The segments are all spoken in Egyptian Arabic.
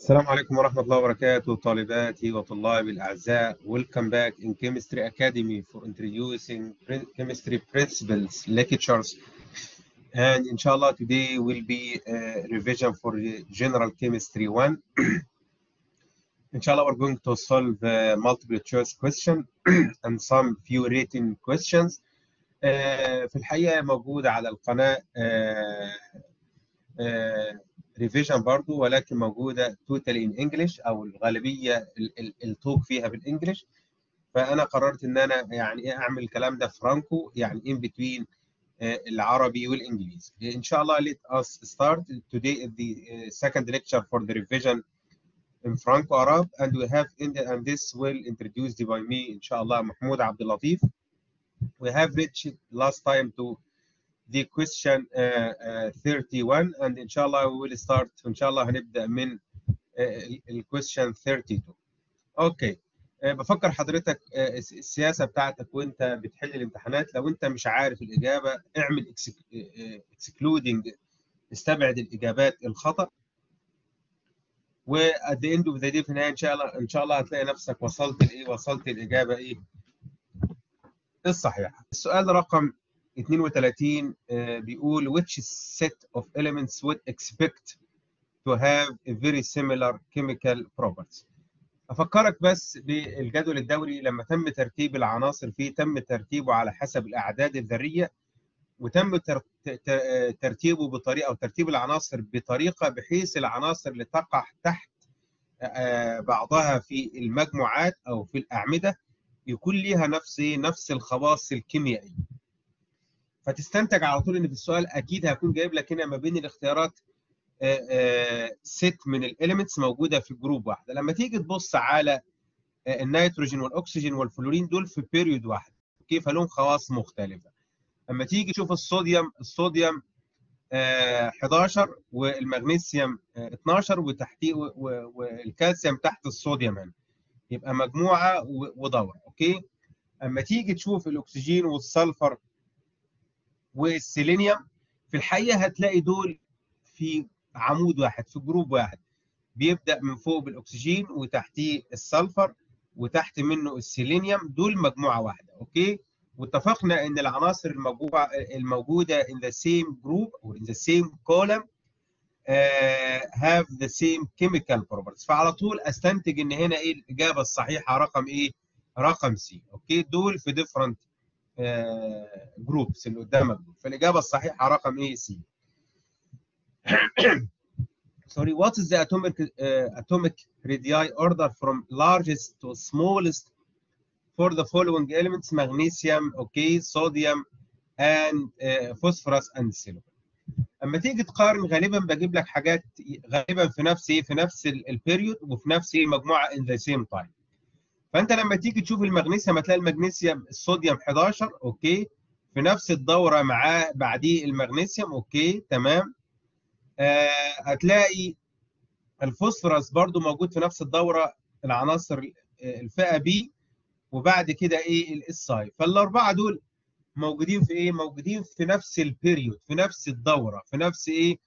السلام عليكم ورحمة الله وبركاته طالباتي وطلابي الأعزاء Welcome back in Chemistry Academy for introducing chemistry principles lectures and inshallah today will be a revision for general chemistry 1 inshallah we're going to solve uh, multiple choice question and some few written questions uh, في الحقيقة موجودة على القناة uh, uh, ريفيجن برضو ولكن موجوده توتالي ان انجلش او الغالبيه التوك فيها بالانجلش فانا قررت ان انا يعني اعمل الكلام ده فرانكو يعني ان بتوين العربي والانجليزي ان شاء الله let us start today is the second lecture for the revision in Franco Arab and we have in the, and this will introduced by me ان شاء الله محمود عبد اللطيف we have reached last time to the question uh, uh, 31 and inshallah we will start inshallah هنبدا من ال question 32 اوكي okay. uh, بفكر حضرتك السياسه بتاعتك وانت بتحل الامتحانات لو انت مش عارف الاجابه اعمل excluding استبعد الاجابات الخطا و at the end of the day في النهايه ان شاء الله ان شاء الله هتلاقي نفسك وصلت لايه وصلت الاجابه ايه الصحيحه السؤال رقم 32 بيقول which set of elements would expect to have a very similar chemical properties افكرك بس بالجدول الدوري لما تم ترتيب العناصر فيه تم ترتيبه على حسب الاعداد الذريه وتم ترتيبه بطريقه او ترتيب العناصر بطريقه بحيث العناصر اللي تقع تحت بعضها في المجموعات او في الاعمده يكون ليها نفس نفس الخواص الكيميائيه فتستنتج على طول ان في السؤال اكيد هيكون جايب لك هنا ما بين الاختيارات ست من الاليمنتس موجوده في جروب واحده لما تيجي تبص على النيتروجين والاكسجين والفلورين دول في بيريود واحد كيف لهم خواص مختلفه اما تيجي تشوف الصوديوم الصوديوم 11 والمغنيسيوم 12 وتحتيه والكالسيوم تحت الصوديوم هنا يبقى مجموعه ودوره اوكي اما تيجي تشوف الاكسجين والسلفر والسيلينيوم في الحقيقه هتلاقي دول في عمود واحد في جروب واحد بيبدا من فوق بالاكسجين وتحتيه السلفر وتحت منه السيلينيوم دول مجموعه واحده اوكي واتفقنا ان العناصر الموجوده الموجوده in the same group or in the same column uh, have the same chemical properties فعلى طول استنتج ان هنا ايه الاجابه الصحيحه رقم ايه رقم سي اوكي دول في different جروبس اللي قدامك دول فالاجابه الصحيحه رقم ايه سي sorry what is the atomic uh, atomic radii order from largest to smallest for the following elements magnesium okay sodium and uh, phosphorus and silicon اما تيجي تقارن غالبا بجيب لك حاجات غالبا في نفس ايه في نفس البيريود وفي نفس ايه مجموعه in the same time فانت لما تيجي تشوف المغنيسيوم هتلاقي المغنيسيوم الصوديوم 11 اوكي في نفس الدوره معاه بعديه المغنيسيوم اوكي تمام آه هتلاقي الفوسفورس برضو موجود في نفس الدوره العناصر الفئه بي وبعد كده ايه الاس اي فالاربعه دول موجودين في ايه موجودين في نفس البيريود في نفس الدوره في نفس ايه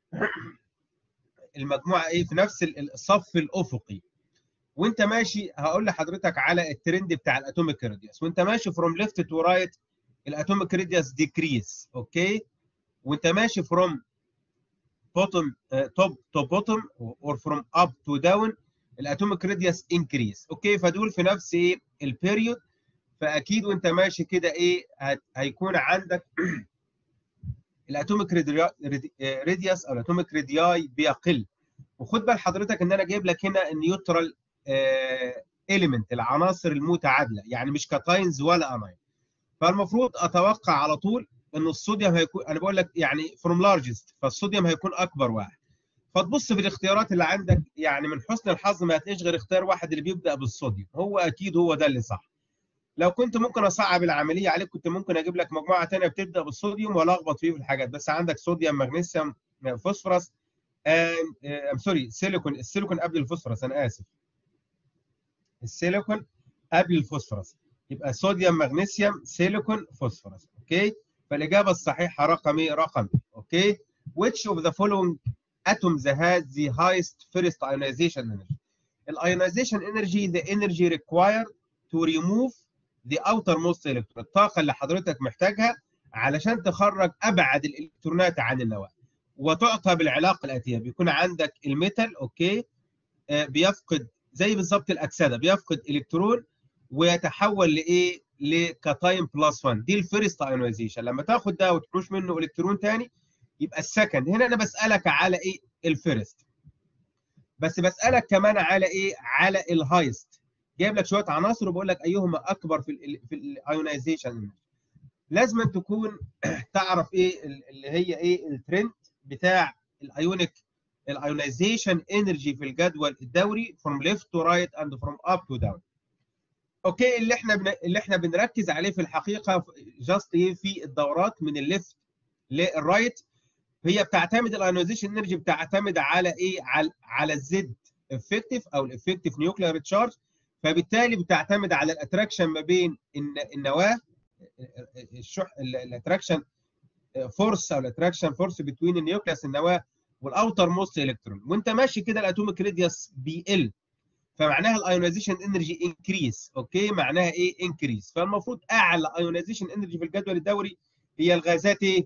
المجموعه ايه في نفس الصف الافقي وانت ماشي هقول لحضرتك على الترند بتاع الاتوميك راديوس وانت ماشي فروم ليفت تو رايت الاتوميك راديوس ديكريس اوكي وانت ماشي فروم بوتوم توب تو بوتوم اور فروم اب تو داون الاتوميك راديوس انكريس اوكي فدول في نفس ايه البيريود فاكيد وانت ماشي كده ايه هيكون عندك الاتوميك راديوس او الاتوميك رادياي بيقل وخد بال حضرتك ان انا جايب لك هنا النيوترال اليمنت العناصر المتعادله يعني مش كاتاينز ولا اناين فالمفروض اتوقع على طول ان الصوديوم هيكون انا بقول لك يعني فروم لارجست فالصوديوم هيكون اكبر واحد فتبص في الاختيارات اللي عندك يعني من حسن الحظ ما هتلاقيش غير اختيار واحد اللي بيبدا بالصوديوم هو اكيد هو ده اللي صح لو كنت ممكن اصعب العمليه عليك كنت ممكن اجيب لك مجموعه ثانيه بتبدا بالصوديوم والخبط فيه في الحاجات بس عندك صوديوم مغنيسيوم فوسفورس ام سوري سيليكون السيليكون قبل الفوسفورس انا اسف السيليكون قبل الفوسفورس يبقى صوديوم مغنيسيوم سيليكون فوسفورس اوكي فالاجابه الصحيحه رقم ايه رقم اوكي which of the following atoms has the highest first ionization energy الionization energy the energy required to remove the outermost electron الطاقة اللي حضرتك محتاجها علشان تخرج أبعد الإلكترونات عن النواة وتعطى بالعلاقة الآتية بيكون عندك الميتال أوكي آه بيفقد زي بالظبط الأكسدة بيفقد إلكترون ويتحول لإيه لكاتاين بلس 1 دي الفيرست ايونيزيشن لما تاخد ده وتحوش منه الكترون ثاني يبقى السكند هنا انا بسالك على ايه الفيرست بس بسالك كمان على ايه على الهايست جايب لك شويه عناصر وبقول لك ايهما اكبر في ال في الايونيزيشن لازم تكون تعرف ايه اللي هي ايه الترند بتاع الايونيك الايونيزيشن انرجي في الجدول الدوري from left to right and from up to down اوكي اللي احنا بن... اللي احنا بنركز عليه في الحقيقه جاست ايه في الدورات من الليفت للرايت هي بتعتمد الايونيزيشن انرجي بتعتمد على ايه على على الزد افكتيف او الافكتيف نيوكلير تشارج فبالتالي بتعتمد على الاتراكشن ما بين النواه الشح الاتراكشن فورس او الاتراكشن فورس بتوين النيوكليس النواه والاوتر موست الكترون وانت ماشي كده الاتوميك راديوس بيقل فمعناها الايونيزيشن انرجي انكريس اوكي معناها ايه انكريس فالمفروض اعلى ايونيزيشن انرجي في الجدول الدوري هي الغازات ايه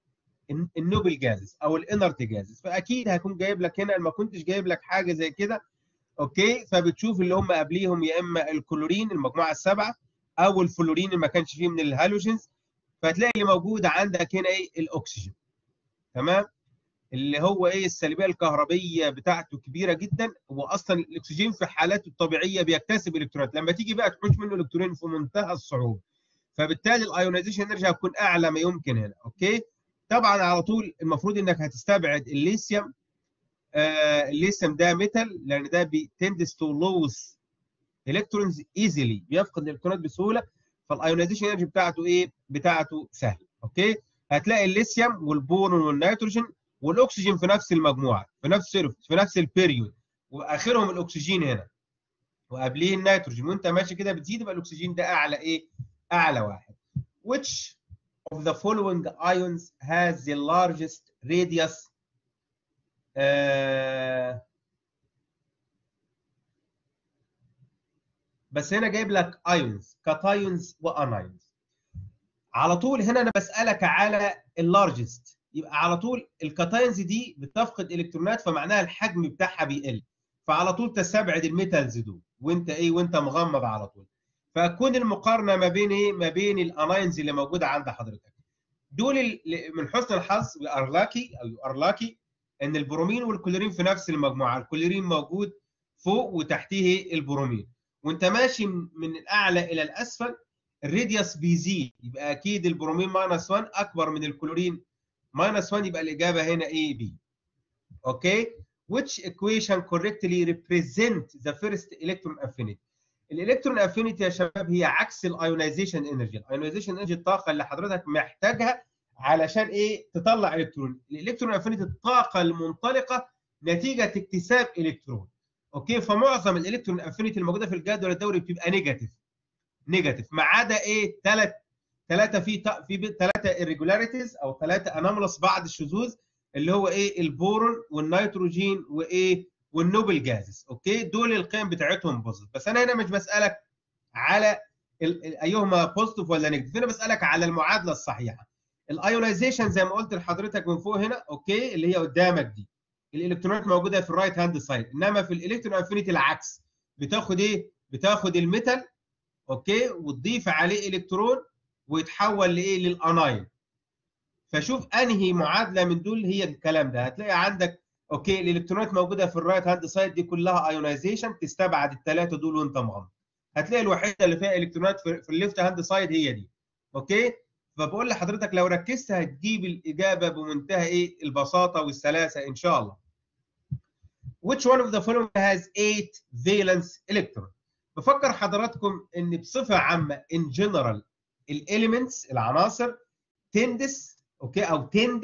النوبل جازز او الانرت جازز فاكيد هكون جايب لك هنا ما كنتش جايب لك حاجه زي كده اوكي فبتشوف اللي هم قبليهم يا اما الكلورين المجموعه السبعه او الفلورين اللي ما كانش فيه من الهالوجينز فهتلاقي اللي موجود عندك هنا ايه الاكسجين تمام اللي هو ايه السلبيه الكهربيه بتاعته كبيره جدا واصلا الاكسجين في حالاته الطبيعيه بيكتسب الكترونات لما تيجي بقى تحوش منه الكترون في منتهى الصعوبه فبالتالي الايونيزيشن انرجي هتكون اعلى ما يمكن هنا اوكي طبعا على طول المفروض انك هتستبعد الليثيوم آه الليثيوم ده ميتال لان ده بيتندس تو لوز الكترونز ايزيلي بيفقد الالكترونات بسهوله فالايونيزيشن انرجي بتاعته ايه بتاعته سهل اوكي هتلاقي الليثيوم والبورون والنيتروجين والاكسجين في نفس المجموعه في نفس في نفس البيريود واخرهم الاكسجين هنا وقبليه النيتروجين وانت ماشي كده بتزيد يبقى الاكسجين ده اعلى ايه؟ اعلى واحد. Which of the following ions has the largest radius uh, بس هنا جايب لك ايونز كاتايونز وانايونز على طول هنا انا بسالك على اللارجست يبقى على طول الكاتاينز دي بتفقد الكترونات فمعناها الحجم بتاعها بيقل فعلى طول تستبعد الميتالز دول وانت ايه وانت مغمض على طول فكون المقارنه ما بين ايه ما بين الاناينز اللي موجوده عند حضرتك دول من حسن الحظ ار لاكي او ار لاكي ان البرومين والكلورين في نفس المجموعه الكلورين موجود فوق وتحتيه البرومين وانت ماشي من الاعلى الى الاسفل الراديوس بيزيد يبقى اكيد البرومين ماينس 1 اكبر من الكلورين minus 1 يبقى الإجابة هنا A B. Okay? Which equation correctly represent the first electron affinity؟ الالكترون افينيتي يا شباب هي عكس الايونيزيشن انرجي، الايونيزيشن انرجي الطاقه اللي حضرتك محتاجها علشان ايه؟ تطلع الكترون، الالكترون افينيتي الطاقه المنطلقه نتيجه اكتساب الكترون. اوكي؟ فمعظم الالكترون افينيتي الموجوده في الجدول الدوري بتبقى نيجاتيف. نيجاتيف ما عدا ايه؟ ثلاث ثلاثه في في ثلاثه irregularities او ثلاثه اناملس بعض الشذوذ اللي هو ايه البورون والنيتروجين وايه والنوبل جازز اوكي دول القيم بتاعتهم بوزيتيف بس انا هنا مش بسالك على ايهما بوزيتيف ولا نيجاتيف انا بسالك على المعادله الصحيحه الايونيزيشن زي ما قلت لحضرتك من فوق هنا اوكي اللي هي قدامك دي الالكترونات موجوده في الرايت هاند سايد انما في الالكترون افينيتي العكس بتاخد ايه بتاخد الميتال اوكي وتضيف عليه الكترون ويتحول لايه للاناين فشوف انهي معادله من دول هي الكلام ده هتلاقي عندك اوكي الالكترونات موجوده في الرايت هاند سايد دي كلها ايونيزيشن تستبعد الثلاثه دول وانت مغمض هتلاقي الوحيده اللي فيها الكترونات في الليفت هاند سايد هي دي اوكي فبقول لحضرتك لو ركزت هتجيب الاجابه بمنتهى ايه البساطه والسلاسه ان شاء الله which one of the following has 8 valence electron بفكر حضراتكم ان بصفه عامه in general الاليمنتس العناصر تندس اوكي او تند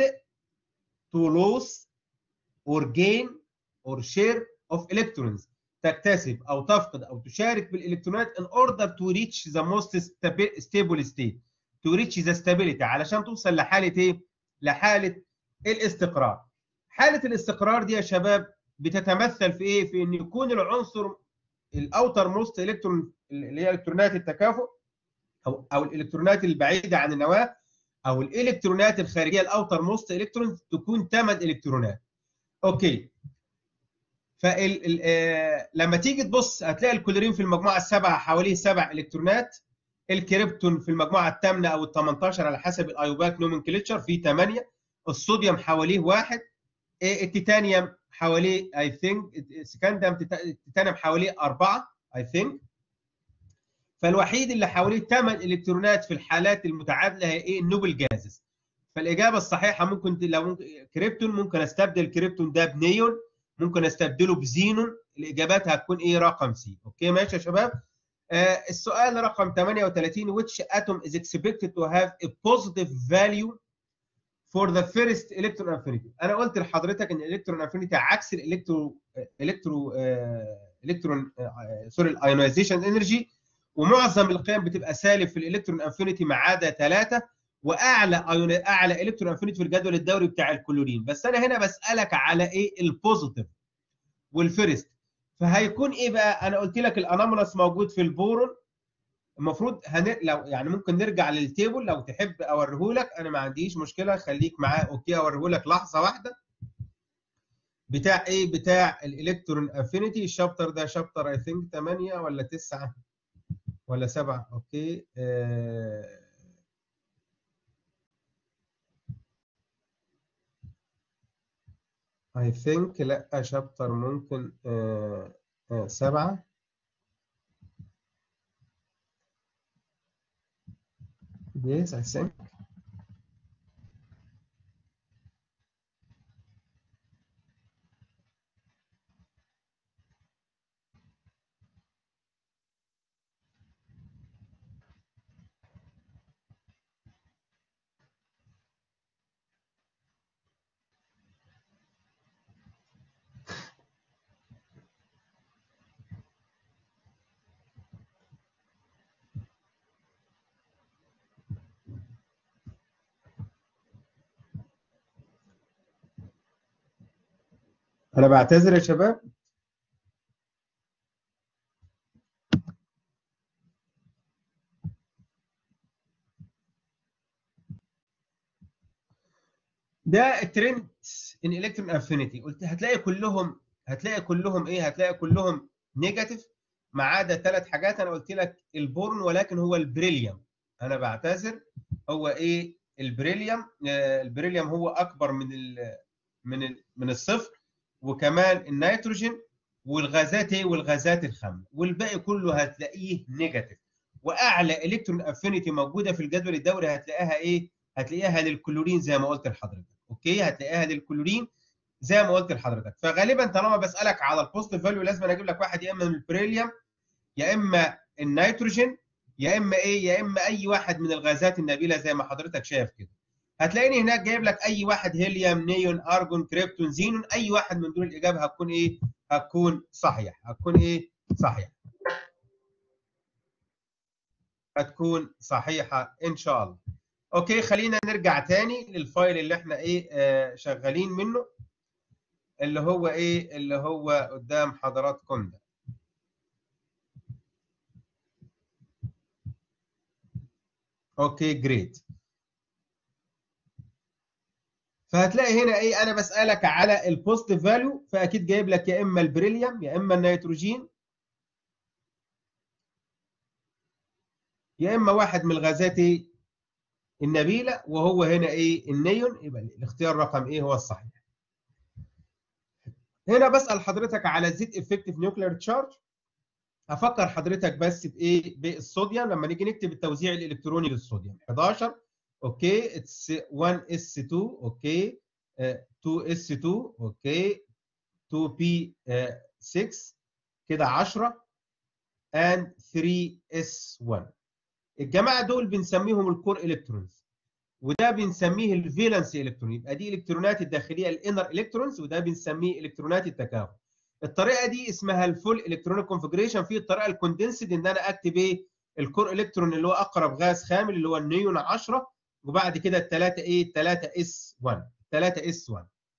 to lose or gain or share of electrons تكتسب او تفقد او تشارك بالالكترونات in order to reach the most stable state to reach the stability علشان توصل لحاله ايه؟ لحاله الاستقرار. حاله الاستقرار دي يا شباب بتتمثل في ايه في ان يكون العنصر الاوتر موست الكترون اللي هي الكترونات التكافؤ او او الالكترونات البعيده عن النواه او الالكترونات الخارجيه الاوتر موست الكترون تكون 8 الكترونات اوكي فال آه لما تيجي تبص هتلاقي الكلورين في المجموعه السبعه حواليه سبع الكترونات الكريبتون في المجموعه الثامنه او ال 18 على حسب الايوباك نومنكلتشر فيه 8 الصوديوم حواليه واحد التيتانيوم حواليه اي ثينك السكندم التيتانيوم حواليه اربعه اي ثينك فالوحيد اللي حواليه 8 الكترونات في الحالات المتعادله هي ايه النوبل جازز فالاجابه الصحيحه ممكن لو ممكن كريبتون ممكن استبدل الكريبتون ده بنيون ممكن استبدله بزينون الاجابات هتكون ايه رقم سي اوكي ماشي يا شباب آه السؤال رقم 38 which atom is expected to have a positive value for the first electron affinity انا قلت لحضرتك ان الالكترون افينيتي عكس الالكترو الكترو الكترون سوري الايونيزيشن انرجي ومعظم القيم بتبقى سالب في الالكترون افينيتي ما عدا ثلاثه واعلى اعلى الكترون افينيتي في الجدول الدوري بتاع الكلورين بس انا هنا بسالك على ايه البوزيتيف والفيرست فهيكون ايه بقى انا قلت لك الانامونس موجود في البورون المفروض هن... لو يعني ممكن نرجع للتيبل لو تحب اوريه لك انا ما عنديش مشكله خليك معاه اوكي اوريه لك لحظه واحده بتاع ايه بتاع الالكترون افينيتي الشابتر ده شابتر اي ثينك 8 ولا 9 ولا 7 اوكي آه... I think لا شابتر ممكن آه آه سبعة Yes, I think. انا بعتذر يا شباب ده الترند ان الكترون افينيتي قلت هتلاقي كلهم هتلاقي كلهم ايه هتلاقي كلهم نيجاتيف ما عدا ثلاث حاجات انا قلت لك البورن ولكن هو البريليوم انا بعتذر هو ايه البريليوم آه البريليوم هو اكبر من ال من ال من الصفر وكمان النيتروجين والغازات ايه والغازات الخام والباقي كله هتلاقيه نيجاتيف واعلى الكترون افينيتي موجوده في الجدول الدوري هتلاقيها ايه هتلاقيها للكلورين زي ما قلت لحضرتك اوكي هتلاقيها للكلورين زي ما قلت لحضرتك فغالبا طالما بسالك على البوزيتيف فاليو لازم أنا اجيب لك واحد يا اما من البريليوم يا اما النيتروجين يا اما ايه يا اما اي واحد من الغازات النبيله زي ما حضرتك شايف كده هتلاقيني هناك جايب لك اي واحد هيليوم نيون ارجون كريبتون زينون اي واحد من دول الاجابه هتكون ايه هتكون صحيح هتكون ايه صحيح هتكون صحيحه ان شاء الله اوكي خلينا نرجع تاني للفايل اللي احنا ايه آه شغالين منه اللي هو ايه اللي هو قدام حضراتكم ده اوكي جريت فهتلاقي هنا ايه انا بسالك على البوزيتيف فاليو فاكيد جايب لك يا اما البريليوم يا اما النيتروجين يا اما واحد من الغازات النبيله وهو هنا ايه النيون يبقى الاختيار رقم ايه هو الصحيح هنا بسال حضرتك على زيت افكتيف نيوكلير تشارج افكر حضرتك بس بايه بالصوديوم لما نيجي نكتب التوزيع الالكتروني للصوديوم 11 اوكي اتس 1 اس 2 اوكي 2 اس 2 اوكي 2 بي 6 كده 10 and 3 اس 1 الجماعه دول بنسميهم الكور الكترونز وده بنسميه الفالنسي الكترون يبقى دي الكترونات الداخليه الانر الكترونز وده بنسميه الكترونات التكافؤ الطريقه دي اسمها الفول الكترونيك كونفجريشن في الطريقه الكوندنسد ان انا اكتب ايه الكور الكترون اللي هو اقرب غاز خامل اللي هو النيون 10 وبعد كده الثلاثه ايه 3 اس 1 3 اس 1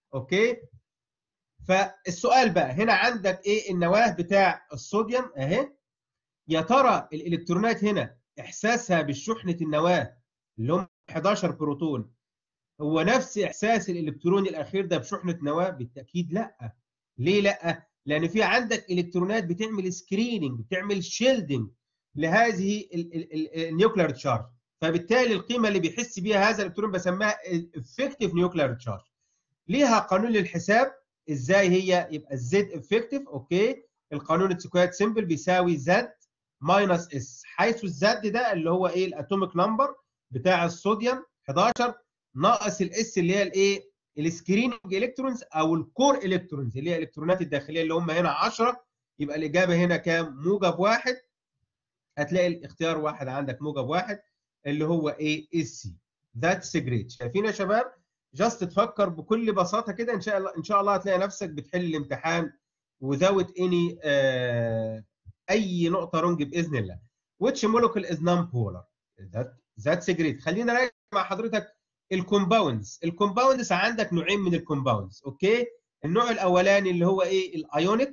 اوكي فالسؤال بقى هنا عندك ايه النواه بتاع الصوديوم اهي يا ترى الالكترونات هنا احساسها بالشحنه النواه اللي هم 11 بروتون هو نفس احساس الالكترون الاخير ده بشحنه نواه بالتاكيد لا ليه لا لان في عندك الكترونات بتعمل سكريننج بتعمل شيلدنج لهذه النيوكلير تشارج فبالتالي القيمه اللي بيحس بيها هذا الالكترون بسميها افكتيف نيوكلير تشارج ليها قانون للحساب ازاي هي يبقى الزد افكتيف اوكي القانون السكوير سيمبل بيساوي زد ماينس اس حيث الزد ده اللي هو ايه الاتوميك نمبر بتاع الصوديوم 11 ناقص الاس اللي هي الايه السكريننج الكترونز او الكور الكترونز اللي هي الالكترونات الداخليه اللي هم هنا 10 يبقى الاجابه هنا كام موجب واحد هتلاقي الاختيار واحد عندك موجب واحد اللي هو ايه السي ذاتس جريت شايفين يا شباب جاست تفكر بكل بساطه كده ان شاء الله ان شاء الله هتلاقي نفسك بتحل الامتحان without any uh, اي نقطه رونج باذن الله which molecule is non-polar that that's great خلينا نراجع مع حضرتك الكومباوندز الكومباوندز عندك نوعين من الكومباوندز اوكي النوع الاولاني اللي هو ايه الايونيك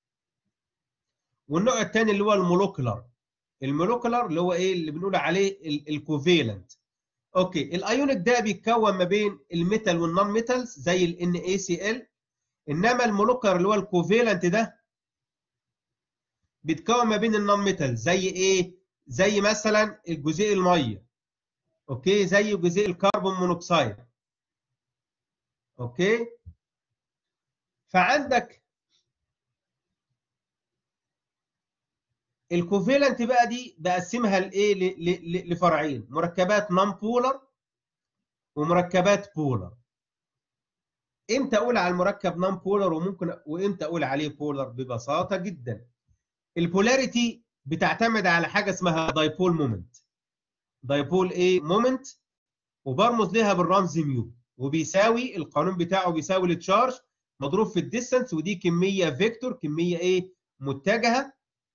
والنوع الثاني اللي هو المولوكولار المولوكولار اللي هو ايه اللي بنقول عليه الكوفيلنت اوكي الايونيك ده بيتكون ما بين الميتال والنون ميتالز زي ال NaCl انما المولوكولار اللي هو الكوفيلنت ده بيتكون ما بين النون ميتال زي ايه زي مثلا الجزيء الميه اوكي زي جزيء الكربون مونوكسيد اوكي فعندك الكوفيلنت بقى دي بقسمها لايه لفرعين مركبات نون بولر ومركبات بولر امتى اقول على المركب نون بولر وممكن وامتى اقول عليه بولر ببساطه جدا البولاريتي بتعتمد على حاجه اسمها دايبول مومنت دايبول ايه مومنت وبرمز لها بالرمز ميو وبيساوي القانون بتاعه بيساوي التشارج مضروب في الديستانس ودي كميه فيكتور كميه ايه متجهه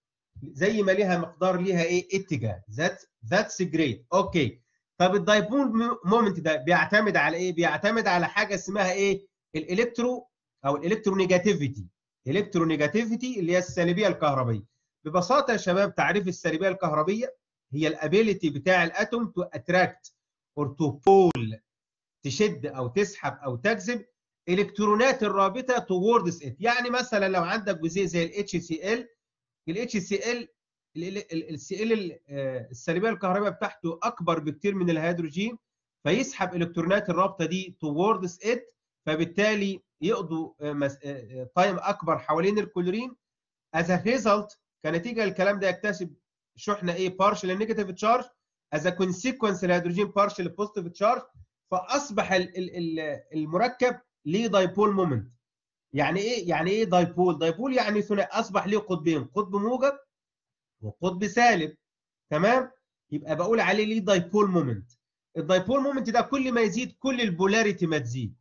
زي ما ليها مقدار ليها ايه اتجاه ذات ذاتس جريت اوكي طب الدايبول مومنت ده بيعتمد على ايه بيعتمد على حاجه اسمها ايه الالكترو او الالكترونيجاتيفيتي الكترونيجاتيفيتي اللي هي السالبيه الكهربيه ببساطه يا شباب تعريف السالبيه الكهربيه هي الابيليتي بتاع الاتوم تو اتراكت اور تو بول تشد او تسحب او تجذب الكترونات الرابطه توردز ات يعني مثلا لو عندك جزيء زي الاتش سي ال الاتش سي ال السي ال السالبيه الكهربائيه بتاعته اكبر بكتير من الهيدروجين فيسحب الكترونات الرابطه دي توردز ات فبالتالي يقضوا تايم اكبر حوالين الكلورين از ريزلت كنتيجه للكلام ده يكتسب شحنه ايه بارشل نيجاتيف تشارج از كونسيكونس الهيدروجين بارشل بوزيتيف تشارج فاصبح ال ال المركب ليه دايبول مومنت يعني ايه يعني ايه دايبول دايبول يعني ثنائي اصبح ليه قطبين قطب موجب وقطب سالب تمام يبقى بقول عليه ليه دايبول مومنت الدايبول مومنت ده كل ما يزيد كل البولاريتي ما تزيد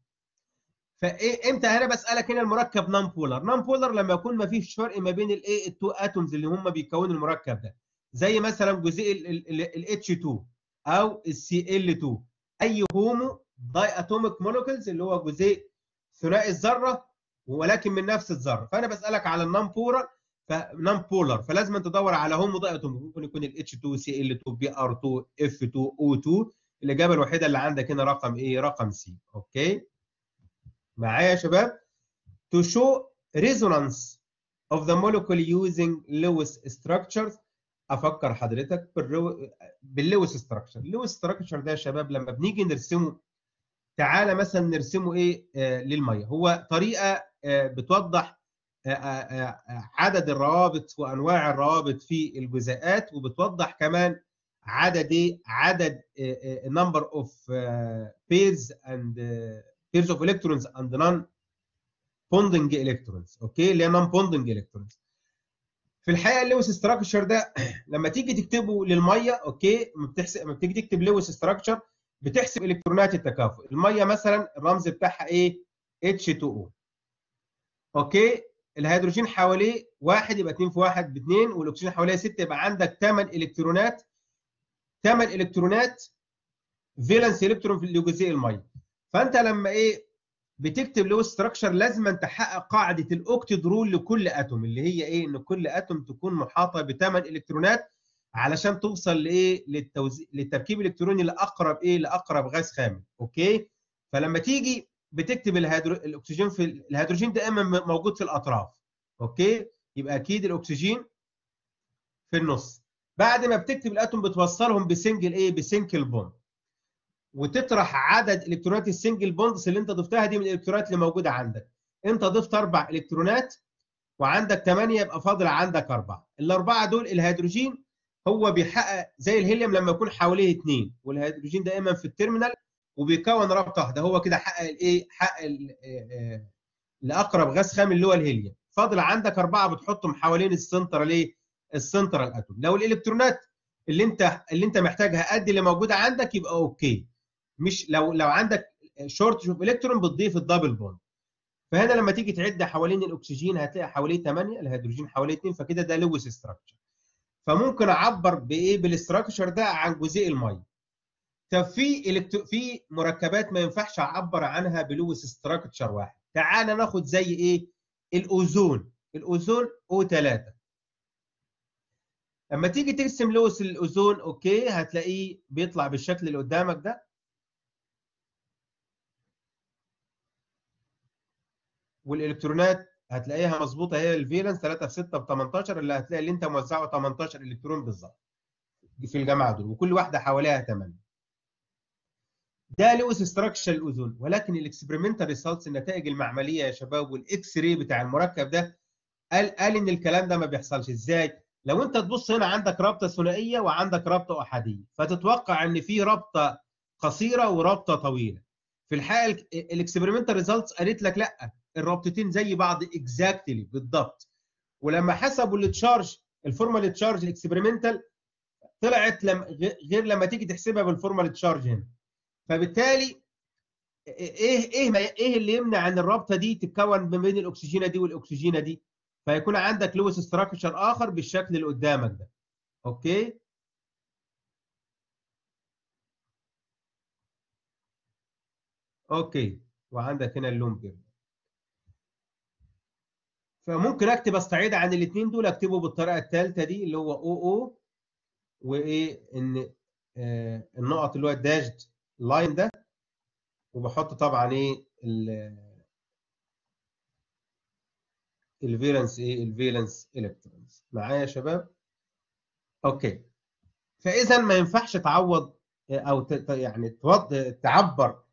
فايه امتى انا بسالك هنا المركب نون بولر نون بولر لما يكون ما فيش فرق ما بين الايه التو اتومز اللي هم بيكونوا المركب ده زي مثلا جزيء الاتش 2 او السي ال 2 اي هومو داي اتوميك مولكيولز اللي هو جزيء ثنائي الذره ولكن من نفس الذره فانا بسالك على النون بولر فنون بولر فلازم تدور على هومو داي اتوميك ممكن يكون الاتش 2 سي ال 2 بي ار 2 اف 2 او 2 الاجابه الوحيده اللي عندك هنا رقم ايه رقم سي اوكي معايا يا شباب to show resonance of the molecule using Lewis structures افكر حضرتك بالرو... باللويس ستراكشر اللويس ستراكشر ده يا شباب لما بنيجي نرسمه تعالى مثلا نرسمه ايه آه للميه هو طريقه آه بتوضح آه آه عدد الروابط وانواع الروابط في الجزيئات وبتوضح كمان عدد ايه عدد number of pairs and pairs of electrons and non bonding electrons اوكي اللي هي non bonding electrons في الحقيقه اللويس ستراكشر ده لما تيجي تكتبه للميه اوكي ما بتحسب لما بتيجي تكتب لويس ستراكشر بتحسب الكترونات التكافؤ الميه مثلا الرمز بتاعها ايه H2O اوكي الهيدروجين حواليه واحد يبقى 2 في 1 ب 2 والاكسجين حواليه 6 يبقى عندك 8 الكترونات 8 الكترونات فالنس الكترون في جزيء الميه فانت لما ايه بتكتب لو ستراكشر لازم تحقق قاعده الاوكتيد رول لكل اتوم اللي هي ايه ان كل اتوم تكون محاطه بثمان الكترونات علشان توصل لايه للتوزيع للتركيب الالكتروني لاقرب ايه لاقرب غاز خام اوكي فلما تيجي بتكتب الهيدرو... الاكسجين في الهيدروجين دائما موجود في الاطراف اوكي يبقى اكيد الاكسجين في النص بعد ما بتكتب الاتوم بتوصلهم بسنجل ايه بسنجل بوند وتطرح عدد الكترونات السنجل بوندز اللي انت ضفتها دي من الالكترونات اللي موجوده عندك انت ضفت اربع الكترونات وعندك ثمانيه يبقى فاضل عندك اربعه الاربعه دول الهيدروجين هو بيحقق زي الهيليوم لما يكون حواليه اثنين والهيدروجين دائما في التيرمينال وبيكون رابطه واحده هو كده حقق الايه حقق لاقرب غاز خام اللي هو الهيليوم فاضل عندك اربعه بتحطهم حوالين السنترال ايه السنترال اتوم لو الالكترونات اللي انت اللي انت محتاجها قد اللي موجوده عندك يبقى اوكي مش لو لو عندك شورت اوف الكترون بتضيف الدبل بوند فهنا لما تيجي تعد حوالين الاكسجين هتلاقي حواليه 8 الهيدروجين حواليه 2 فكده ده لويس ستراكشر فممكن اعبر بايه بالاستراكشر ده عن جزيء الميه طب في الكتو... في مركبات ما ينفعش اعبر عنها بلويس ستراكشر واحد تعال ناخد زي ايه الاوزون الاوزون O3 لما تيجي ترسم لويس الاوزون اوكي هتلاقيه بيطلع بالشكل اللي قدامك ده والالكترونات هتلاقيها مظبوطه هي الفيلنس 3 في 6 ب 18 اللي هتلاقي اللي انت موزعه 18 الكترون بالظبط في الجماعه دول وكل واحده حواليها 8 ده لويس ستراكشر الاوزون ولكن الاكسبيرمنتال ريسالتس النتائج المعمليه يا شباب والاكس راي بتاع المركب ده قال قال ان الكلام ده ما بيحصلش ازاي؟ لو انت تبص هنا عندك رابطه ثنائيه وعندك رابطه احاديه فتتوقع ان في رابطه قصيره ورابطه طويله في الحقيقه الاكسبيرمنتال ريزلتس قالت لك لا الرابطتين زي بعض اكزاكتلي بالضبط ولما حسبوا التشارج الفورمال تشارج الاكسبيرمنتال طلعت لم غير لما تيجي تحسبها بالفورمال تشارج هنا فبالتالي ايه ايه ايه اللي يمنع ان الرابطه دي تتكون ما بين الاكسجينه دي والاكسجينه دي فيكون عندك لويس ستراكشر اخر بالشكل اللي قدامك ده اوكي اوكي وعندك هنا اللون بيرد فممكن اكتب استعيد عن الاثنين دول اكتبه بالطريقه الثالثه دي اللي هو او او وايه ان آه النقط اللي هو الداشد لاين ده وبحط طبعا ايه الفيلنس ايه الفيلنس الكترونز معايا يا شباب اوكي فاذا ما ينفعش تعوض او يعني تعبر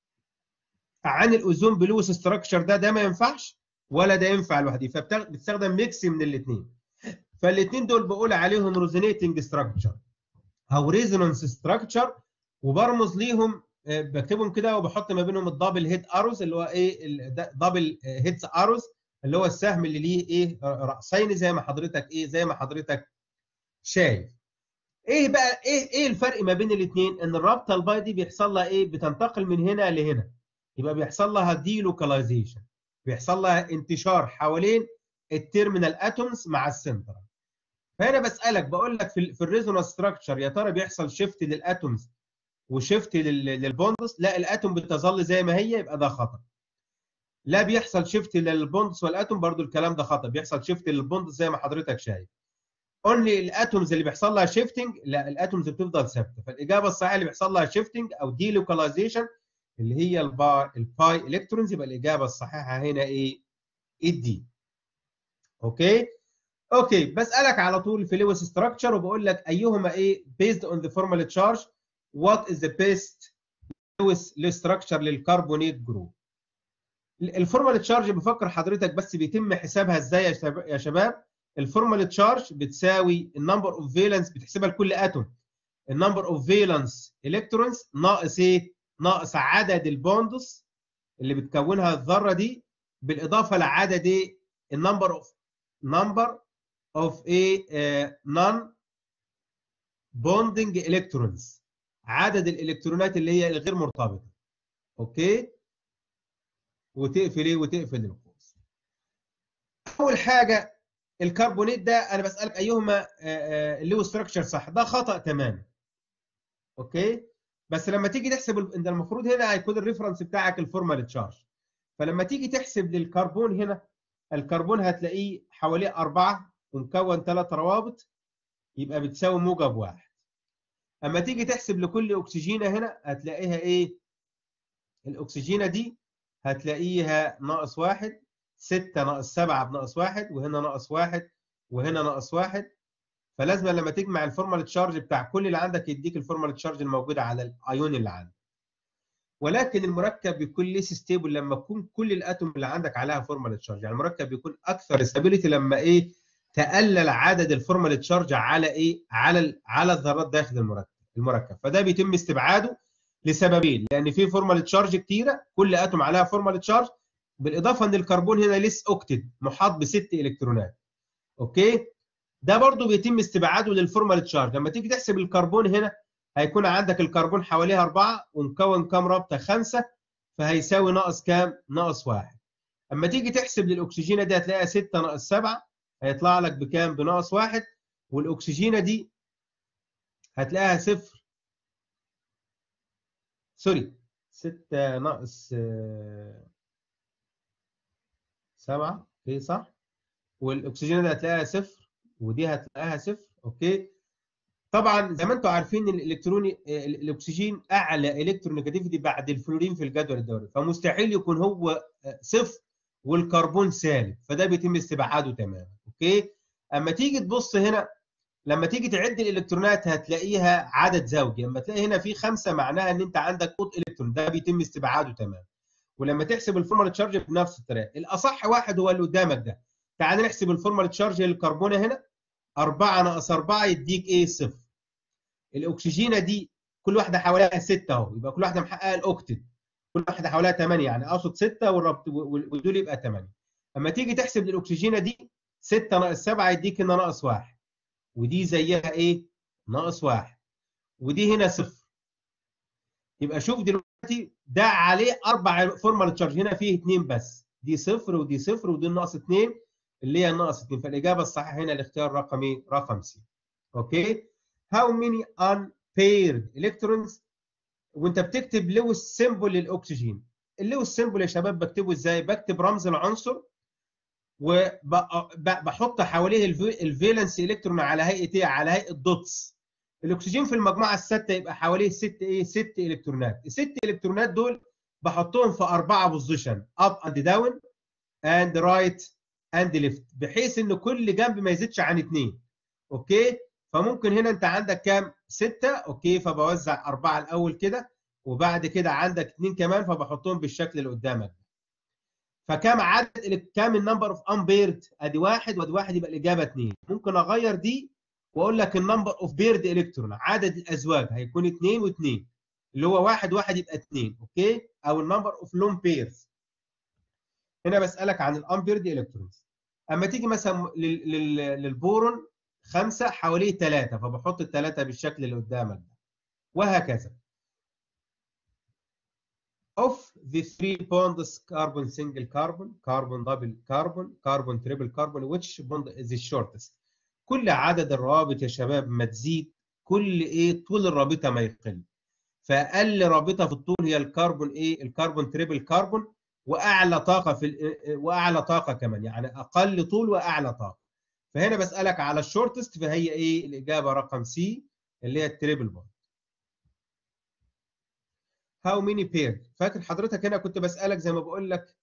عن الاوزون بلويس ستراكشر ده ده ما ينفعش ولا ده ينفع لوحده فبتستخدم ميكس من الاثنين فالاثنين دول بقول عليهم ريزونيتنج ستراكشر او ريزونانس ستراكشر وبرمز ليهم بكتبهم كده وبحط ما بينهم الدبل هيد اروز اللي هو ايه الدبل هيدز اروز اللي هو السهم اللي ليه ايه راسين زي ما حضرتك ايه زي ما حضرتك شايف ايه بقى ايه ايه الفرق ما بين الاثنين ان الرابطه الباي دي بيحصل لها ايه بتنتقل من هنا لهنا يبقى بيحصل لها دي لوكاليزيشن بيحصل لها انتشار حوالين التيرمينال اتومز مع السنترال فهنا بسالك بقول لك في, في الريزونانس ستراكشر يا ترى بيحصل شيفت للاتومز وشيفت للبوندس لا الاتوم بتظل زي ما هي يبقى ده خطا لا بيحصل شيفت للبوندس والاتوم برضو الكلام ده خطا بيحصل شيفت للبوندس زي ما حضرتك شايف اونلي الاتومز اللي بيحصل لها شيفتنج لا الاتومز بتفضل ثابته فالاجابه الصحيحه اللي بيحصل لها شيفتنج او دي لوكاليزيشن اللي هي الباي الباي الكترونز يبقى الاجابه الصحيحه هنا ايه الدي اوكي اوكي بسالك على طول في لويس ستراكشر وبقول لك ايهما ايه based on the formal charge what is the best لويس ستراكشر للكربونيت جروب الفورمال تشارج بفكر حضرتك بس بيتم حسابها ازاي يا شباب الفورمال تشارج بتساوي النمبر اوف فالنس بتحسبها لكل اتوم النمبر اوف فالنس الكترونز ناقص ايه ناقص عدد البوندس اللي بتكونها الذره دي بالاضافه لعدد ايه النمبر اوف نمبر اوف ايه نون بوندنج الكترونز عدد الالكترونات اللي هي الغير مرتبطه اوكي وتقفل ايه وتقفل القوس اول حاجه الكربونيت ده انا بسالك ايهما اللي هو ستراكشر صح ده خطا تماما اوكي بس لما تيجي تحسب انت المفروض هنا هيكون الريفرنس بتاعك الفورمال تشارج فلما تيجي تحسب للكربون هنا الكربون هتلاقيه حواليه أربعة ومكون ثلاث روابط يبقى بتساوي موجب واحد اما تيجي تحسب لكل اكسجينه هنا هتلاقيها ايه الاكسجينه دي هتلاقيها ناقص واحد ستة ناقص سبعة بناقص واحد وهنا ناقص واحد وهنا ناقص واحد فلازم لما تجمع الفورمال تشارج بتاع كل اللي عندك يديك الفورمال تشارج الموجودة على الايون اللي عندك ولكن المركب بيكون ليس ستيبل لما تكون كل الاتوم اللي عندك عليها فورمال تشارج يعني المركب بيكون اكثر ستابيليتي لما ايه تقلل عدد الفورمال تشارج على ايه على على الذرات داخل المركب المركب فده بيتم استبعاده لسببين لان في فورمال تشارج كتيره كل اتوم عليها فورمال تشارج بالاضافه ان الكربون هنا ليس اوكتد محاط بست الكترونات اوكي ده برضو بيتم استبعاده للفورمال تشارج لما تيجي تحسب الكربون هنا هيكون عندك الكربون حواليه أربعة ومكون كام رابطة خمسة فهيساوي ناقص كام؟ ناقص واحد. أما تيجي تحسب للأكسجينة دي هتلاقيها ستة ناقص سبعة هيطلع لك بكام؟ بناقص واحد والأكسجينة دي هتلاقيها صفر سوري ستة ناقص سبعة اوكي صح؟ والأكسجينة دي هتلاقيها صفر ودي هتلاقيها صفر اوكي؟ طبعا زي ما انتم عارفين الالكتروني الاكسجين اعلى الكترونيجاتيفيتي بعد الفلورين في الجدول الدوري فمستحيل يكون هو صفر والكربون سالب فده بيتم استبعاده تماما اوكي اما تيجي تبص هنا لما تيجي تعد الالكترونات هتلاقيها عدد زوجي لما تلاقي هنا في خمسه معناها ان انت عندك قط الكترون ده بيتم استبعاده تماما ولما تحسب الفورمال تشارج بنفس الطريقه الاصح واحد هو اللي قدامك ده تعال نحسب الفورمال تشارج للكربونه هنا 4 ناقص 4 يديك ايه صفر الاكسجينه دي كل واحده حواليها 6 اهو يبقى كل واحده محققه الاوكتد كل واحده حواليها 8 يعني اقصد 6 والربط ودول يبقى 8 اما تيجي تحسب للاكسجينه دي 6 ناقص 7 يديك هنا ناقص 1 ودي زيها ايه ناقص 1 ودي هنا صفر يبقى شوف دلوقتي ده عليه اربع فورمال تشارج هنا فيه اثنين بس دي صفر ودي صفر ودي ناقص 2 اللي هي ناقص 2 فالاجابه الصحيحه هنا الاختيار رقم ايه رقم سي اوكي how many unpaired electrons وانت بتكتب لويس سيمبل للاكسجين اللويس سيمبل يا شباب بكتبه ازاي بكتب رمز العنصر وبحط حواليه الفالنس الكترون على هيئه ايه على هيئه دوتس الاكسجين في المجموعه السادسه يبقى حواليه ست ايه ست الكترونات الست الكترونات دول بحطهم في اربعه بوزيشن اب اند داون اند رايت اند ليفت بحيث ان كل جنب ما يزيدش عن اثنين اوكي فممكن هنا انت عندك كام؟ ستة اوكي فبوزع أربعة الأول كده وبعد كده عندك اثنين كمان فبحطهم بالشكل اللي قدامك فكم عدد كام النمبر اوف امبيرد؟ ادي واحد وادي واحد يبقى الإجابة اثنين ممكن أغير دي وأقول لك النمبر اوف بيرد الكترون عدد الأزواج هيكون اثنين واثنين اللي هو واحد واحد يبقى اثنين اوكي؟ أو النمبر اوف لون بيرز هنا بسألك عن الامبيرد الكترونز اما تيجي مثلا للبورون خمسة حواليه ثلاثة فبحط الثلاثة بالشكل اللي قدامك ده وهكذا of the three bonds carbon single carbon carbon double carbon carbon triple carbon which bond is the shortest كل عدد الروابط يا شباب ما تزيد كل ايه طول الرابطه ما يقل فاقل رابطه في الطول هي الكربون ايه الكربون تريبل كربون واعلى طاقه في واعلى طاقه كمان يعني اقل طول واعلى طاقه فهنا بسألك على الشورتست فهي ايه الإجابة رقم سي اللي هي التريبل بوند. هاو ميني بير فاكر حضرتك هنا كنت بسألك زي ما بقول لك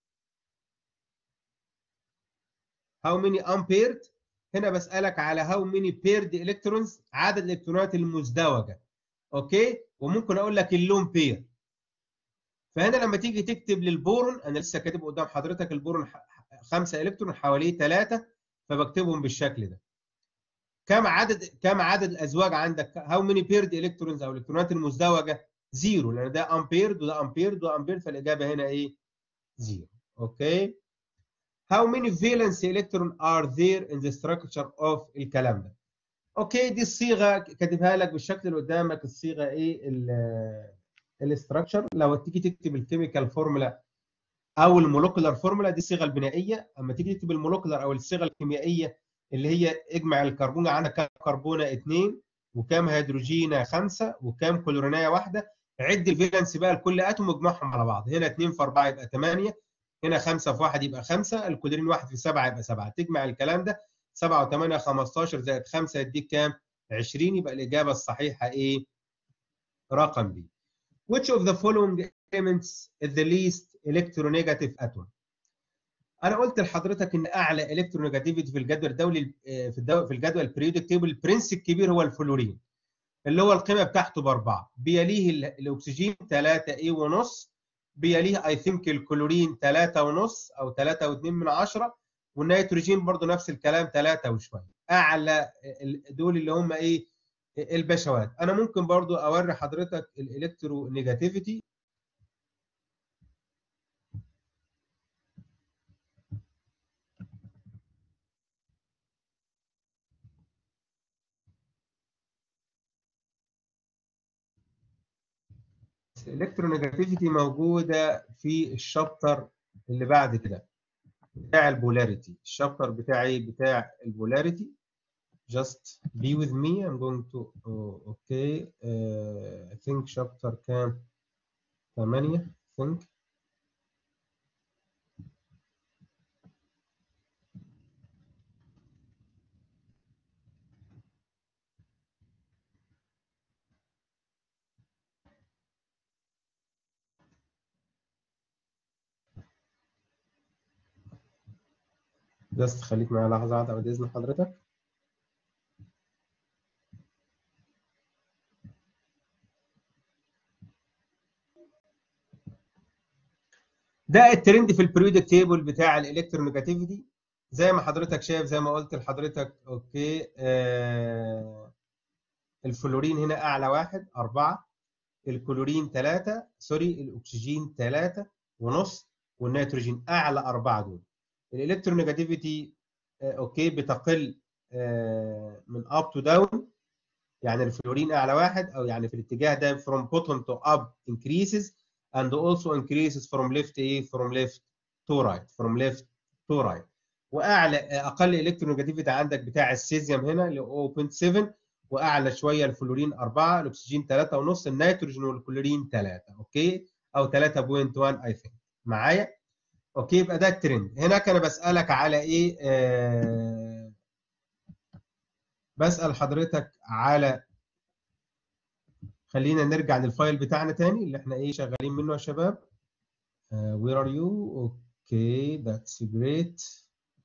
هاو ميني امبيرد هنا بسألك على هاو ميني بيرد الكترونز عدد الالكترونات المزدوجة اوكي وممكن اقول لك اللون بير فهنا لما تيجي تكتب للبورون انا لسه كاتب قدام حضرتك البورون خمسة الكترون حواليه ثلاثة فبكتبهم بالشكل ده كم عدد كم عدد الازواج عندك هاو ماني بيرد الكترونز او الالكترونات المزدوجه زيرو لان ده امبيرد وده امبيرد وده امبيرد فالاجابه هنا ايه زيرو اوكي how many valence electron are there in the structure of الكلام ده اوكي دي الصيغه كاتبها لك بالشكل اللي قدامك الصيغه ايه الاستراكشر لو تيجي تكتب الكيميكال فورمولا او المولكولار فورمولا دي الصيغه البنائيه اما تيجي تكتب المولكولار او الصيغه الكيميائيه اللي هي اجمع الكربون عندك كام كربونه اثنين وكام هيدروجينه خمسه وكام كلورينيه واحده عد الفالنس بقى لكل اتوم واجمعهم على بعض هنا 2 في 4 يبقى 8 هنا 5 في 1 يبقى 5 الكلورين 1 في 7 يبقى 7 تجمع الكلام ده 7 و8 15 زائد 5 يديك كام 20 يبقى الاجابه الصحيحه ايه رقم بي which of the following elements is the least electronegative atom انا قلت لحضرتك ان اعلى الكترونيجاتيفيتي في الجدول الدولي في الدو... في الجدول البريودك تيبل البرنس الكبير هو الفلورين اللي هو القيمه بتاعته باربعه بيليه الاكسجين 3 اي ونص بيليه اي ثينك الكلورين 3 ونص او 3 و2 من 10 والنيتروجين برضو نفس الكلام 3 وشويه اعلى دول اللي هم ايه البشوات انا ممكن برضو اوري حضرتك الالكترو نيجاتيفيتي الالكترونيجاتيفيتي موجوده في الشابتر اللي بعد كده بتاع البولاريتي الشابتر بتاعي بتاع البولاريتي just be with me I'm going to oh, okay uh, I think chapter كام 8 I think بس خليك معايا لحظة واحدة بعد إذن حضرتك ده الترند في البريودك تيبل بتاع الالكترونيجاتيفيتي زي ما حضرتك شايف زي ما قلت لحضرتك اوكي آه الفلورين هنا اعلى واحد أربعة الكلورين ثلاثة سوري الأكسجين ثلاثة ونص والنيتروجين أعلى أربعة دول الالكترونيجاتيفيتي اوكي بتقل من اب تو داون يعني الفلورين اعلى واحد او يعني في الاتجاه ده from bottom to up increases and also increases from left ايه from left to right from left to right واعلى اقل الكترونيجاتيفيتي عندك بتاع السيزيوم هنا اللي 0.7 واعلى شويه الفلورين 4 الاكسجين 3 ونص النيتروجين والكلورين 3 اوكي او 3.1 اي ثينك معايا اوكي يبقى ده الترند هناك انا بسالك على ايه آه بسال حضرتك على خلينا نرجع للفايل بتاعنا تاني اللي احنا ايه شغالين منه يا شباب uh, where are you okay that's great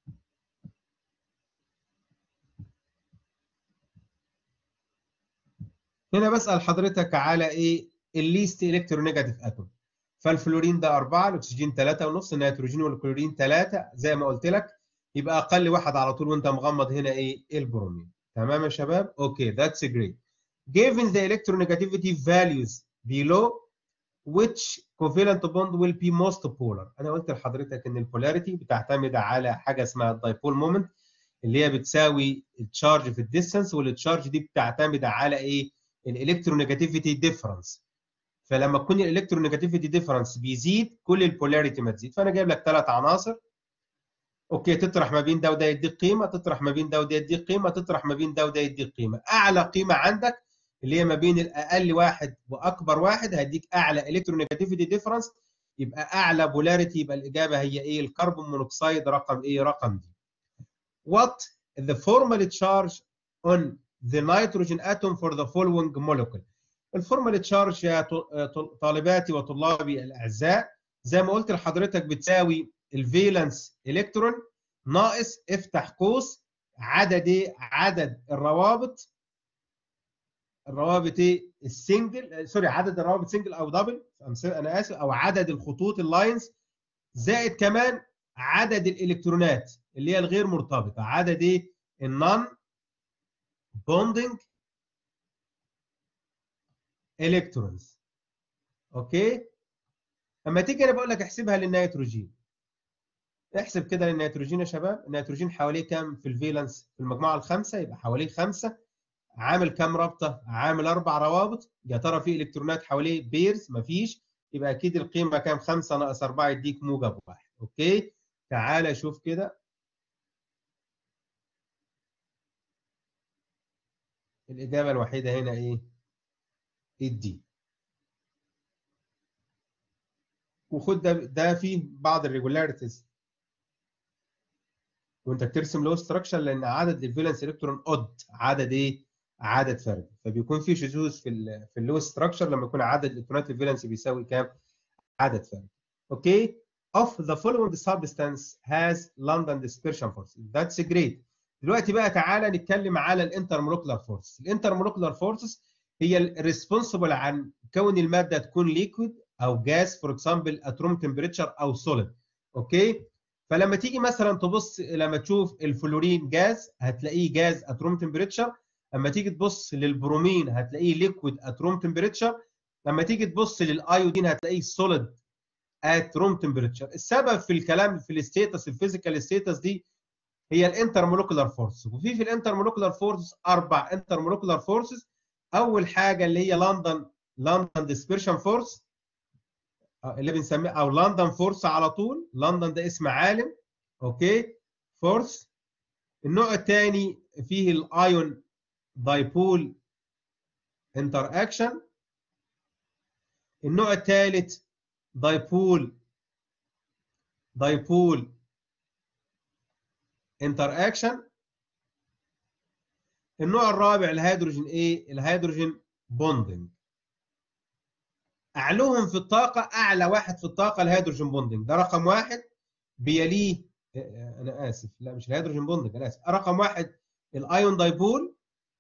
هنا بسال حضرتك على ايه الليست الكترونيجاتيف اتوم فالفلورين ده 4 الاكسجين 3 ونص النيتروجين والكلورين 3 زي ما قلت لك يبقى اقل واحد على طول وانت مغمض هنا ايه البرومين تمام يا شباب اوكي ذاتس جريت given the electronegativity values below which covalent bond will be most polar انا قلت لحضرتك ان البولاريتي بتعتمد على حاجه اسمها الدايبول مومنت اللي هي بتساوي التشارج في الديستانس والتشارج دي بتعتمد على ايه الالكترونيجاتيفيتي ديفرنس فلما تكون الالكترونيجاتيفيتي ديفرنس بيزيد كل البولاريتي ما تزيد فانا جايب لك ثلاث عناصر اوكي تطرح ما بين ده وده يديك قيمه تطرح ما بين ده وده يديك قيمه تطرح ما بين ده وده يديك قيمه اعلى قيمه عندك اللي هي ما بين الاقل واحد واكبر واحد هيديك اعلى الكترونيجاتيفيتي ديفرنس يبقى اعلى بولاريتي يبقى الاجابه هي ايه الكربون مونوكسيد رقم ايه رقم دي what the formal charge on the nitrogen atom for the following molecule الفورمال تشارج يا طالباتي وطلابي الاعزاء زي ما قلت لحضرتك بتساوي الفالنس الكترون ناقص افتح قوس عدد ايه عدد الروابط الروابط ايه السنجل سوري عدد الروابط سنجل او دبل انا اسف او عدد الخطوط اللاينز زائد كمان عدد الالكترونات اللي هي الغير مرتبطه عدد ايه النون بوندنج الكترونز اوكي اما تيجي انا بقول لك احسبها للنيتروجين احسب كده للنيتروجين يا شباب النيتروجين حواليه كام في الفالنس في المجموعه الخامسه يبقى حواليه خمسه عامل كام رابطه عامل اربع روابط يا ترى في الكترونات حواليه بيرز مفيش يبقى اكيد القيمه كام 5 ناقص 4 يديك موجب واحد اوكي تعالى شوف كده الاجابه الوحيده هنا ايه الدي وخد ده ده فيه بعض الريجولاريتيز وانت بترسم لو ستراكشر لان عدد الفالنس الكترون اود عدد ايه؟ عدد فردي فبيكون في شذوذ في ال في اللو ستراكشر لما يكون عدد الالكترونات الفالنس بيساوي كام؟ عدد فردي اوكي of the following substance has London dispersion force that's great دلوقتي بقى تعالى نتكلم على الانترمولكولار فورس الانترمولكولار فورسز هي الريسبونسبل عن كون الماده تكون ليكويد او جاز فور اكزامبل اتروم تمبريتشر او سوليد اوكي فلما تيجي مثلا تبص لما تشوف الفلورين جاز هتلاقيه جاز اتروم تمبريتشر لما تيجي تبص للبرومين هتلاقيه ليكويد اتروم تمبريتشر لما تيجي تبص للايودين هتلاقيه سوليد ات روم تمبريتشر السبب في الكلام في الستيتس الفيزيكال ستيتس دي هي الانترمولكولار فورس وفي في الانترمولكولار فورس اربع انترمولكولار فورسز اول حاجه اللي هي لندن لندن ديسبرشن فورس اللي بنسميه او لندن فورس على طول لندن ده اسم عالم اوكي فورس النوع الثاني فيه الايون دايبول انتر اكشن النوع الثالث دايبول دايبول انتر اكشن النوع الرابع الهيدروجين ايه الهيدروجين بوندنج اعلوهم في الطاقه اعلى واحد في الطاقه الهيدروجين بوندنج ده رقم واحد بيليه انا اسف لا مش الهيدروجين بوندنج انا اسف رقم واحد الايون دايبول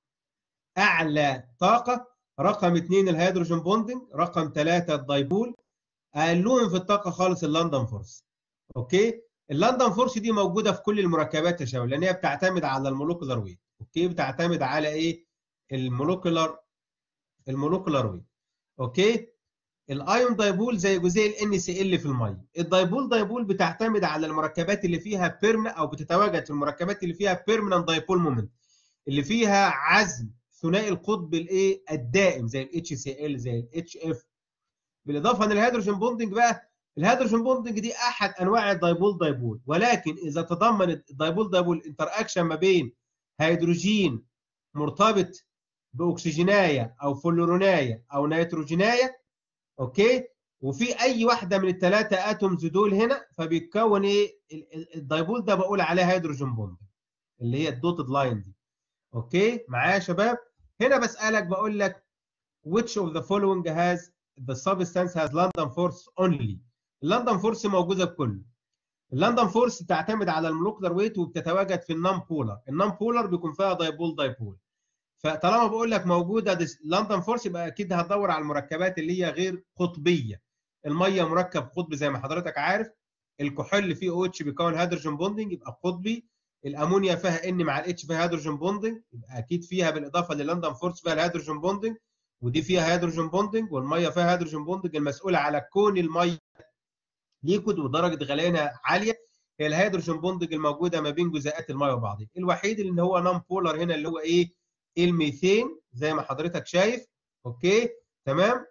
اعلى طاقه رقم اثنين الهيدروجين بوندنج رقم ثلاثه الدايبول اقلهم في الطاقه خالص اللندن فورس اوكي اللندن فورس دي موجوده في كل المركبات يا شباب لان هي بتعتمد على المولوكولار ويت اوكي بتعتمد على ايه المولوكولار المولوكولار ويت اوكي الايون دايبول زي جزيء الان سي ال في الميه الدايبول دايبول بتعتمد على المركبات اللي فيها بيرم او بتتواجد في المركبات اللي فيها بيرمننت دايبول مومنت اللي فيها عزم ثنائي القطب الايه الدائم زي الاتش سي ال زي الاتش اف بالاضافه ان الهيدروجين بوندنج بقى الهيدروجين بوندنج دي احد انواع الدايبول دايبول ولكن اذا تضمن الدايبول دايبول انتر اكشن ما بين هيدروجين مرتبط باكسجينايه او فلورونايه او نيتروجينايه اوكي وفي اي واحده من الثلاثه اتومز دول هنا فبيتكون ايه الدايبول ده بقول عليه هيدروجين بوند اللي هي الدوتد لاين دي اوكي معايا يا شباب هنا بسالك بقول لك which of the following has the substance has London force only اللندن فورس موجوده بكله اللندن فورس بتعتمد على المولكولار ويت وبتتواجد في النون بولر النون بولر بيكون فيها دايبول دايبول فطالما بقول لك موجوده لندن فورس يبقى اكيد هتدور على المركبات اللي هي غير قطبيه الميه مركب قطبي زي ما حضرتك عارف الكحول فيه او اتش بيكون هيدروجين بوندنج يبقى قطبي الامونيا فيها ان مع الاتش فيها هيدروجين بوندنج يبقى اكيد فيها بالاضافه للندن فورس فيها الهيدروجين بوندنج ودي فيها هيدروجين بوندنج والميه فيها هيدروجين بوندنج المسؤوله على كون الميه ليكويد ودرجه غليانها عاليه هي الهيدروجين بوندنج الموجوده ما بين جزيئات الميه وبعضها الوحيد اللي هو نون بولر هنا اللي هو ايه الميثين زي ما حضرتك شايف اوكي تمام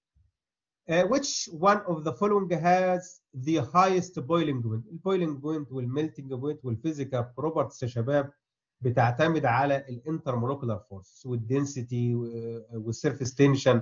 Uh, which one of the following has the highest boiling point؟ البويلنج بوينت والميلتنج بوينت والفيزيكال بروبرتيز يا شباب بتعتمد على الانترمولكولار فورس والدنسيتي والسيرفيس تنشن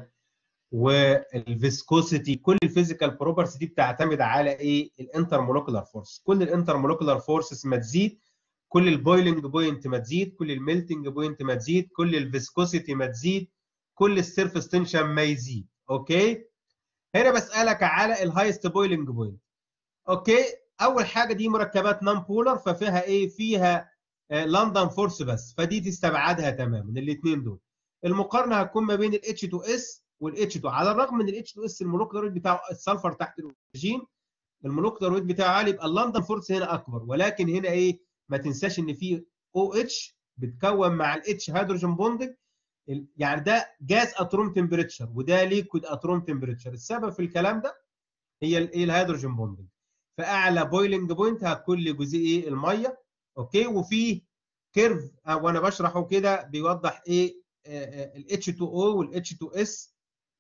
والفيسكوسيتي كل الفيزيكال بروبرتيز دي بتعتمد على ايه؟ الانترمولكولار فورس كل الانترمولكولار فورسز ما تزيد كل البويلنج بوينت ما تزيد كل الميلتنج بوينت ما تزيد كل الفيسكوسيتي ما تزيد كل السيرفيس تنشن ما يزيد اوكي هنا بسالك على الهايست بويلنج بوينت اوكي اول حاجه دي مركبات نون بولر ففيها ايه فيها لندن فورس بس فدي تستبعدها تماما الاثنين دول المقارنه هتكون ما بين الاتش 2 اس والاتش 2 على الرغم من الاتش 2 اس المولكيولر ويت بتاعه السلفر تحت الاكسجين المولكيولر ويت بتاعه عالي يبقى اللندن فورس هنا اكبر ولكن هنا ايه ما تنساش ان في او اتش بتكون مع الاتش هيدروجين بوندنج يعني ده جاز اتروم تمبريتشر وده ليكويد اتروم تمبريتشر السبب في الكلام ده هي الايه الهيدروجين بوندنج فاعلى بويلنج بوينت هتكون لجزيء الميه اوكي وفي كيرف وانا بشرحه كده بيوضح ايه الاتش 2 او والاتش 2 اس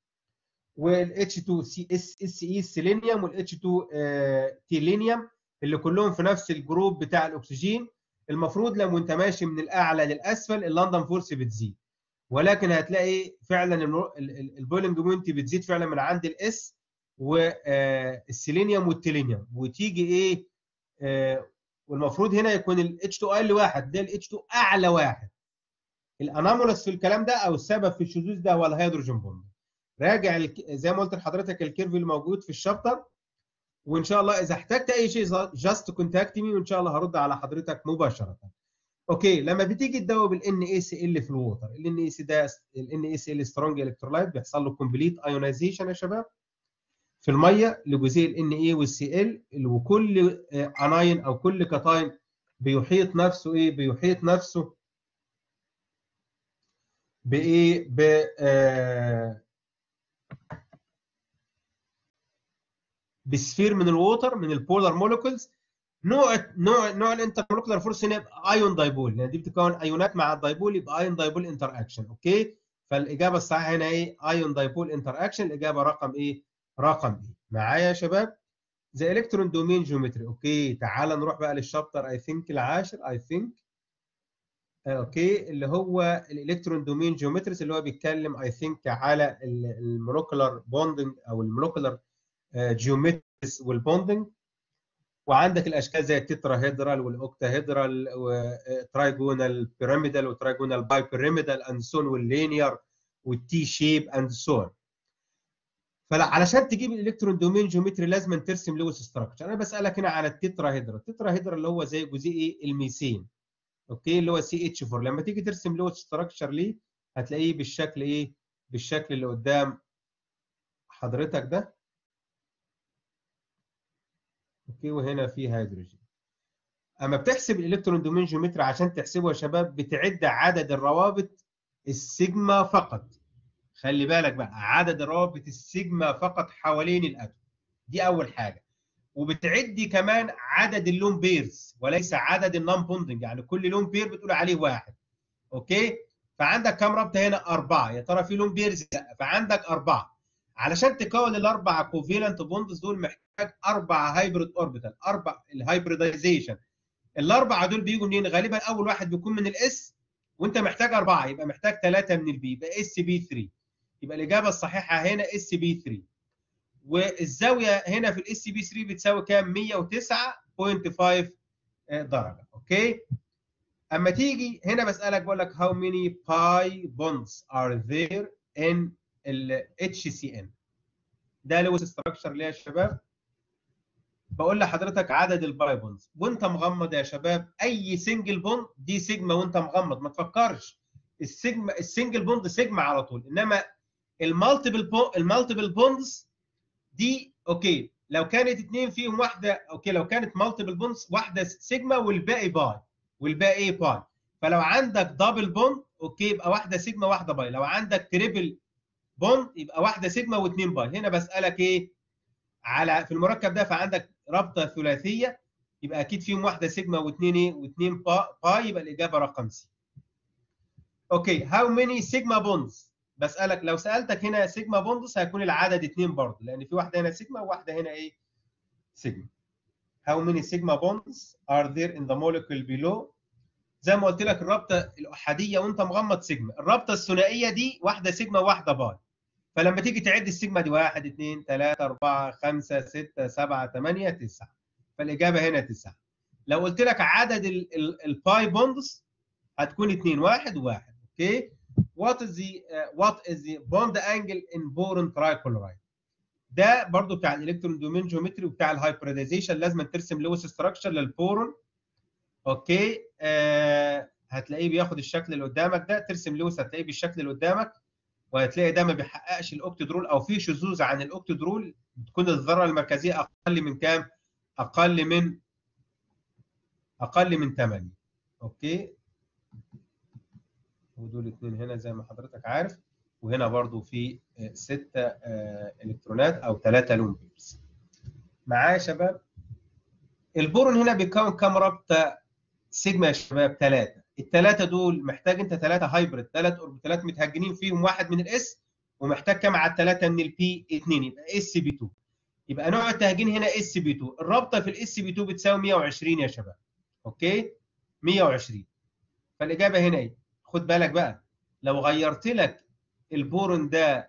والاتش 2 سي اس اس اي السيلينيوم والاتش 2 تيلينيوم اللي كلهم في نفس الجروب بتاع الاكسجين المفروض لما انت ماشي من الاعلى للاسفل اللندن فورس بتزيد ولكن هتلاقي فعلا البويلنج بوينت بتزيد فعلا من عند الاس والسيلينيوم والتيلينيوم وتيجي ايه آه والمفروض هنا يكون ال H2 اقل واحد ده ال H2 اعلى واحد الانامولس في الكلام ده او السبب في الشذوذ ده هو الهيدروجين بوند راجع زي ما قلت لحضرتك الكيرف اللي موجود في الشابتر وان شاء الله اذا احتجت اي شيء جاست كونتاكت مي وان شاء الله هرد على حضرتك مباشره اوكي لما بتيجي تدوب ال NaCl في الووتر ال NaC ده ال NaCl سترونج الكترولايت بيحصل له كومبليت ايونايزيشن يا شباب في الميه لجزيء ال Na وال Cl وكل اناين او كل كاتاين بيحيط نفسه ايه بيحيط نفسه بايه ب آه بسفير من الووتر من البولار مولكولز نوع نوع نوع الانترمولكولار فورس هنا يبقى ايون دايبول لان دي بتكون ايونات مع الدايبول يبقى ايون دايبول انتر اكشن اوكي فالاجابه الصحيحه هنا ايه ايون دايبول انتر اكشن الاجابه رقم ايه رقم ايه معايا يا شباب زي الكترون دومين جيومتري اوكي تعال نروح بقى للشابتر اي ثينك العاشر اي ثينك اوكي اللي هو الالكترون دومين جيومتريز اللي هو بيتكلم اي ثينك على المولكولار بوندنج او المولكولار جيومتريز والبوندنج وعندك الاشكال زي التتراهيدرال والاوكتاهيدرال وترايجونال بيراميدال وترايجونال باي بيراميدال اند سون واللينير والتي شيب اند سون فعلشان تجيب الالكترون دومين جيومتري لازم ترسم لويس ستراكشر انا بسالك هنا على التتراهيدرال التتراهيدرال اللي هو زي جزيء الميثين اوكي اللي هو سي اتش 4 لما تيجي ترسم لويس ستراكشر ليه هتلاقيه بالشكل ايه بالشكل اللي قدام حضرتك ده اوكي وهنا في هيدروجين اما بتحسب الالكترون دومين جيومتري عشان تحسبه يا شباب بتعد عدد الروابط السيجما فقط خلي بالك بقى عدد الروابط السيجما فقط حوالين الاتوم دي اول حاجه وبتعدي كمان عدد اللون بيرز وليس عدد النون بوندنج يعني كل لون بير بتقول عليه واحد اوكي فعندك كام رابطه هنا اربعه يا ترى في لون بيرز لا فعندك اربعه علشان تكون الاربع كوفيلنت بوندز دول محتاج اربع هايبريد اوربيتال اربع الهايبريدايزيشن الاربعه دول بيجوا منين غالبا اول واحد بيكون من الاس وانت محتاج اربعه يبقى محتاج ثلاثه من البي يبقى اس بي 3 يبقى الاجابه الصحيحه هنا اس بي 3 والزاويه هنا في الاس بي 3 بتساوي كام 109.5 درجه اوكي اما تيجي هنا بسالك بقول لك how many pi bonds are there in ال HCN ده لويس ستراكشر ليه يا شباب بقول لحضرتك عدد الباي بونز وانت مغمض يا شباب اي سنجل بوند دي سيجما وانت مغمض ما تفكرش السيجما السنجل بوند سيجما على طول انما المالتيبل بو المالتيبل بوندز دي اوكي لو كانت اثنين فيهم واحده اوكي لو كانت مالتيبل بوندز واحده سيجما والباقي باي والباقي باي فلو عندك دبل بوند اوكي يبقى واحده سيجما واحده باي لو عندك تريبل بوند يبقى واحده سيجما واثنين باي هنا بسالك ايه على في المركب ده فعندك رابطه ثلاثيه يبقى اكيد فيهم واحده سيجما واثنين ايه واثنين باي يبقى الاجابه رقم سي اوكي هاو ماني سيجما بوندز بسالك لو سالتك هنا سيجما بوندز هيكون العدد اثنين برضه لان في واحده هنا سيجما وواحده هنا ايه سيجما how many sigma bonds are there in the molecule below زي ما قلت لك الرابطه الاحاديه وانت مغمض سيجما الرابطه الثنائيه دي واحده سيجما واحده باي فلما تيجي تعد السيجما دي 1 2 3 4 5 6 7 8 9 فالاجابه هنا 9 لو قلت لك عدد الباي بوندز هتكون 2 1 1 اوكي what is the uh, what is the bond angle in boron trichloride ده برضو بتاع الالكترون دومين جيومتري وبتاع الهايبريدايزيشن لازم ترسم لويس ستراكشر للبورون اوكي آه هتلاقيه بياخد الشكل اللي قدامك ده ترسم لويس هتلاقيه بالشكل اللي قدامك وهتلاقي ده ما بيحققش الاوكتدرول او في شذوذ عن الاوكتدرول بتكون الذره المركزيه اقل من كام؟ اقل من اقل من 8 اوكي ودول اثنين هنا زي ما حضرتك عارف وهنا برضو في ستة الكترونات او ثلاثة لون بيرز معايا يا شباب البورون هنا بيكون كام رابطه سيجما يا شباب ثلاثه الثلاثه دول محتاج انت ثلاثه هايبريد ثلاث اوربيتالات متهجنين فيهم واحد من الاس ومحتاج كام على الثلاثه من البي 2 يبقى اس بي 2 يبقى نوع التهجين هنا اس بي 2 الرابطه في الاس بي 2 بتساوي 120 يا شباب اوكي 120 فالاجابه هنا ايه خد بالك بقى لو غيرت لك البورون ده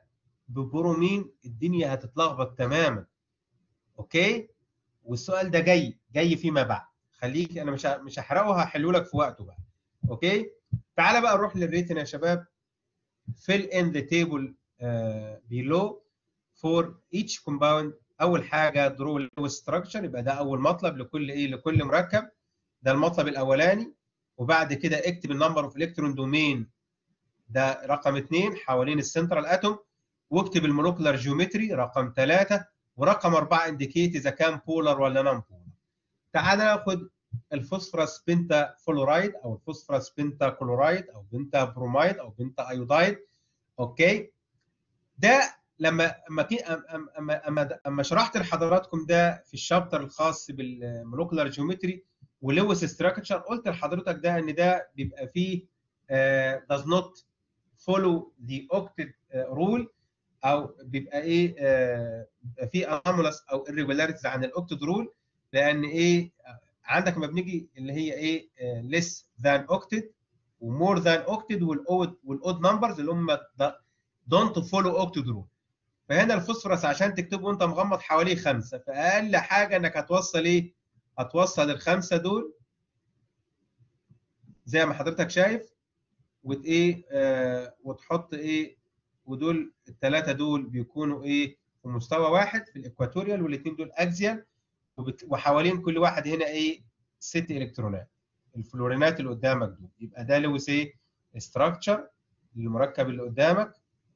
ببرومين الدنيا هتتلخبط تماما اوكي والسؤال ده جاي جاي فيما بعد خليك انا مش مش هحرقه هحله لك في وقته بقى اوكي تعالى بقى نروح للريتن يا شباب fill in the table uh, below for each compound اول حاجه draw low structure يبقى ده اول مطلب لكل ايه لكل مركب ده المطلب الاولاني وبعد كده اكتب النمبر اوف الكترون دومين ده رقم اثنين حوالين السنترال اتوم واكتب المولكولار جيومتري رقم ثلاثه ورقم اربعه انديكيت اذا كان بولر ولا نون بولر. تعال ناخد الفوسفورس بنتا فلورايد او الفوسفورس بنتا كلورايد او بنتا برومايد او بنتا ايودايد اوكي ده لما اما اما اما اما شرحت لحضراتكم ده في الشابتر الخاص بالمولكولار جيومتري ولويس ستراكشر قلت لحضرتك ده ان ده بيبقى فيه uh, does not follow the octet uh, rule او بيبقى ايه uh, في anomalous او irregularities عن الاوكتد رول لان ايه عندك لما بنيجي اللي هي ايه less than octet ومور ذان اوكتد والاود والاود نمبرز اللي هم دونت فولو اوكتد رول فهنا الفوسفورس عشان تكتبه وانت مغمض حواليه خمسه فاقل حاجه انك هتوصل ايه؟ هتوصل الخمسه دول زي ما حضرتك شايف وت ايه آه وتحط ايه ودول الثلاثه دول بيكونوا ايه في مستوى واحد في الاكواتوريال والاثنين دول اكزيال وحوالين كل واحد هنا ايه ست الكترونات الفلورينات اللي قدامك دول يبقى ده لويس ايه ستراكشر للمركب اللي قدامك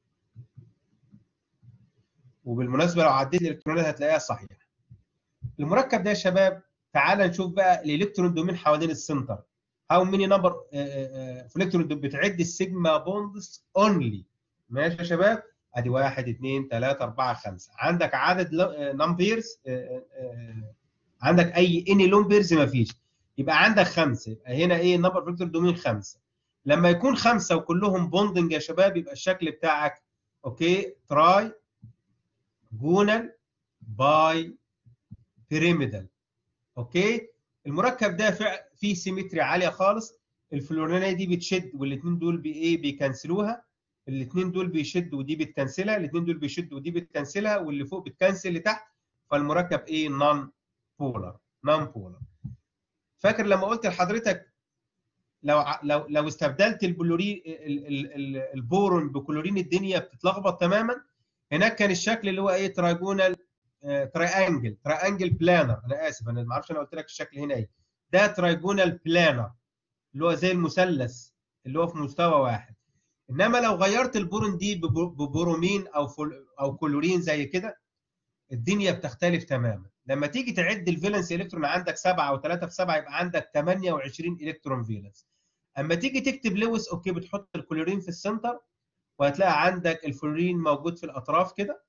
وبالمناسبه لو عديت الالكترونات هتلاقيها صحيحه المركب ده يا شباب تعال نشوف بقى الالكترون دومين حوالين السنتر هاو ميني نمبر في الكترون بتعد السيجما بوندز اونلي ماشي يا شباب ادي واحد اثنين ثلاثة أربعة خمسة عندك عدد نمبرز عندك أي اني لون بيرز ما فيش يبقى عندك خمسة يبقى هنا ايه نمبر فيكتور دومين خمسة لما يكون خمسة وكلهم بوندنج يا شباب يبقى الشكل بتاعك اوكي تراي جونال باي بيراميدال اوكي المركب ده فيه سيمتري عاليه خالص الفلورينات دي بتشد والاثنين دول بايه بيكنسلوها الاثنين دول بيشدوا ودي بتكنسلها الاثنين دول بيشدوا ودي بتكنسلها واللي فوق بتكنسل اللي تحت فالمركب ايه نون بولر نون بولر فاكر لما قلت لحضرتك لو لو لو استبدلت البلورين البورون بكلورين الدنيا بتتلخبط تماما هناك كان الشكل اللي هو ايه تراجونال تراينجل تراينجل بلانر انا اسف انا ما اعرفش انا قلت لك الشكل هنا ايه ده ترايجونال بلانر اللي هو زي المثلث اللي هو في مستوى واحد انما لو غيرت البورون دي ببرومين او فل او كلورين زي كده الدنيا بتختلف تماما لما تيجي تعد الفالنس الكترون عندك 7 او 3 في 7 يبقى عندك 28 الكترون فالنس اما تيجي تكتب لويس اوكي بتحط الكلورين في السنتر وهتلاقي عندك الفلورين موجود في الاطراف كده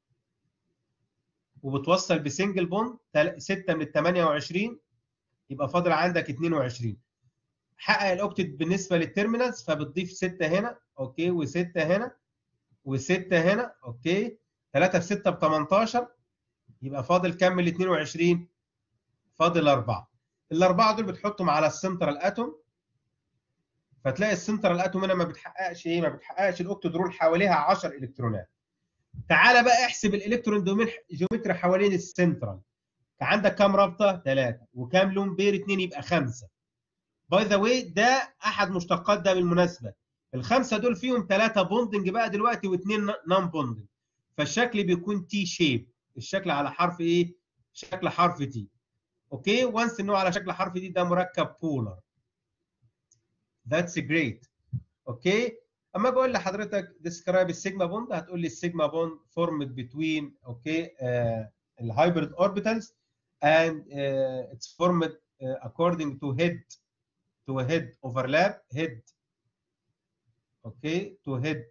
وبتوصل بسنجل بوند 6 من ال 28 يبقى فاضل عندك 22 حقق الاوكتت بالنسبه للتيرمينالز فبتضيف 6 هنا اوكي و6 هنا و6 هنا اوكي 3 في 6 ب 18 يبقى فاضل كام من ال 22 فاضل 4 الاربعه دول بتحطهم على السنترال اتوم فتلاقي السنترال اتوم هنا ما بتحققش ايه ما بتحققش الاوكتت رول حواليها 10 الكترونات تعالى بقى احسب الالكترون دومين جيومتري حوالين السنترال عندك كام رابطه؟ ثلاثه وكام لون بير؟ اثنين يبقى خمسه. باي ذا واي ده احد مشتقات ده بالمناسبه. الخمسه دول فيهم ثلاثه بوندنج بقى دلوقتي واثنين نون بوندنج. فالشكل بيكون تي شيب، الشكل على حرف ايه؟ شكل حرف تي. اوكي؟ وانس انه على شكل حرف تي ده مركب بولر. That's great. اوكي؟ اما بقول لحضرتك ديسكرايب السيجما بوند هتقول لي السيجما بوند فورمد بتوين اوكي الهايبرد اوربيتالز and uh, it's formed uh, according to head to a head overlap head okay to head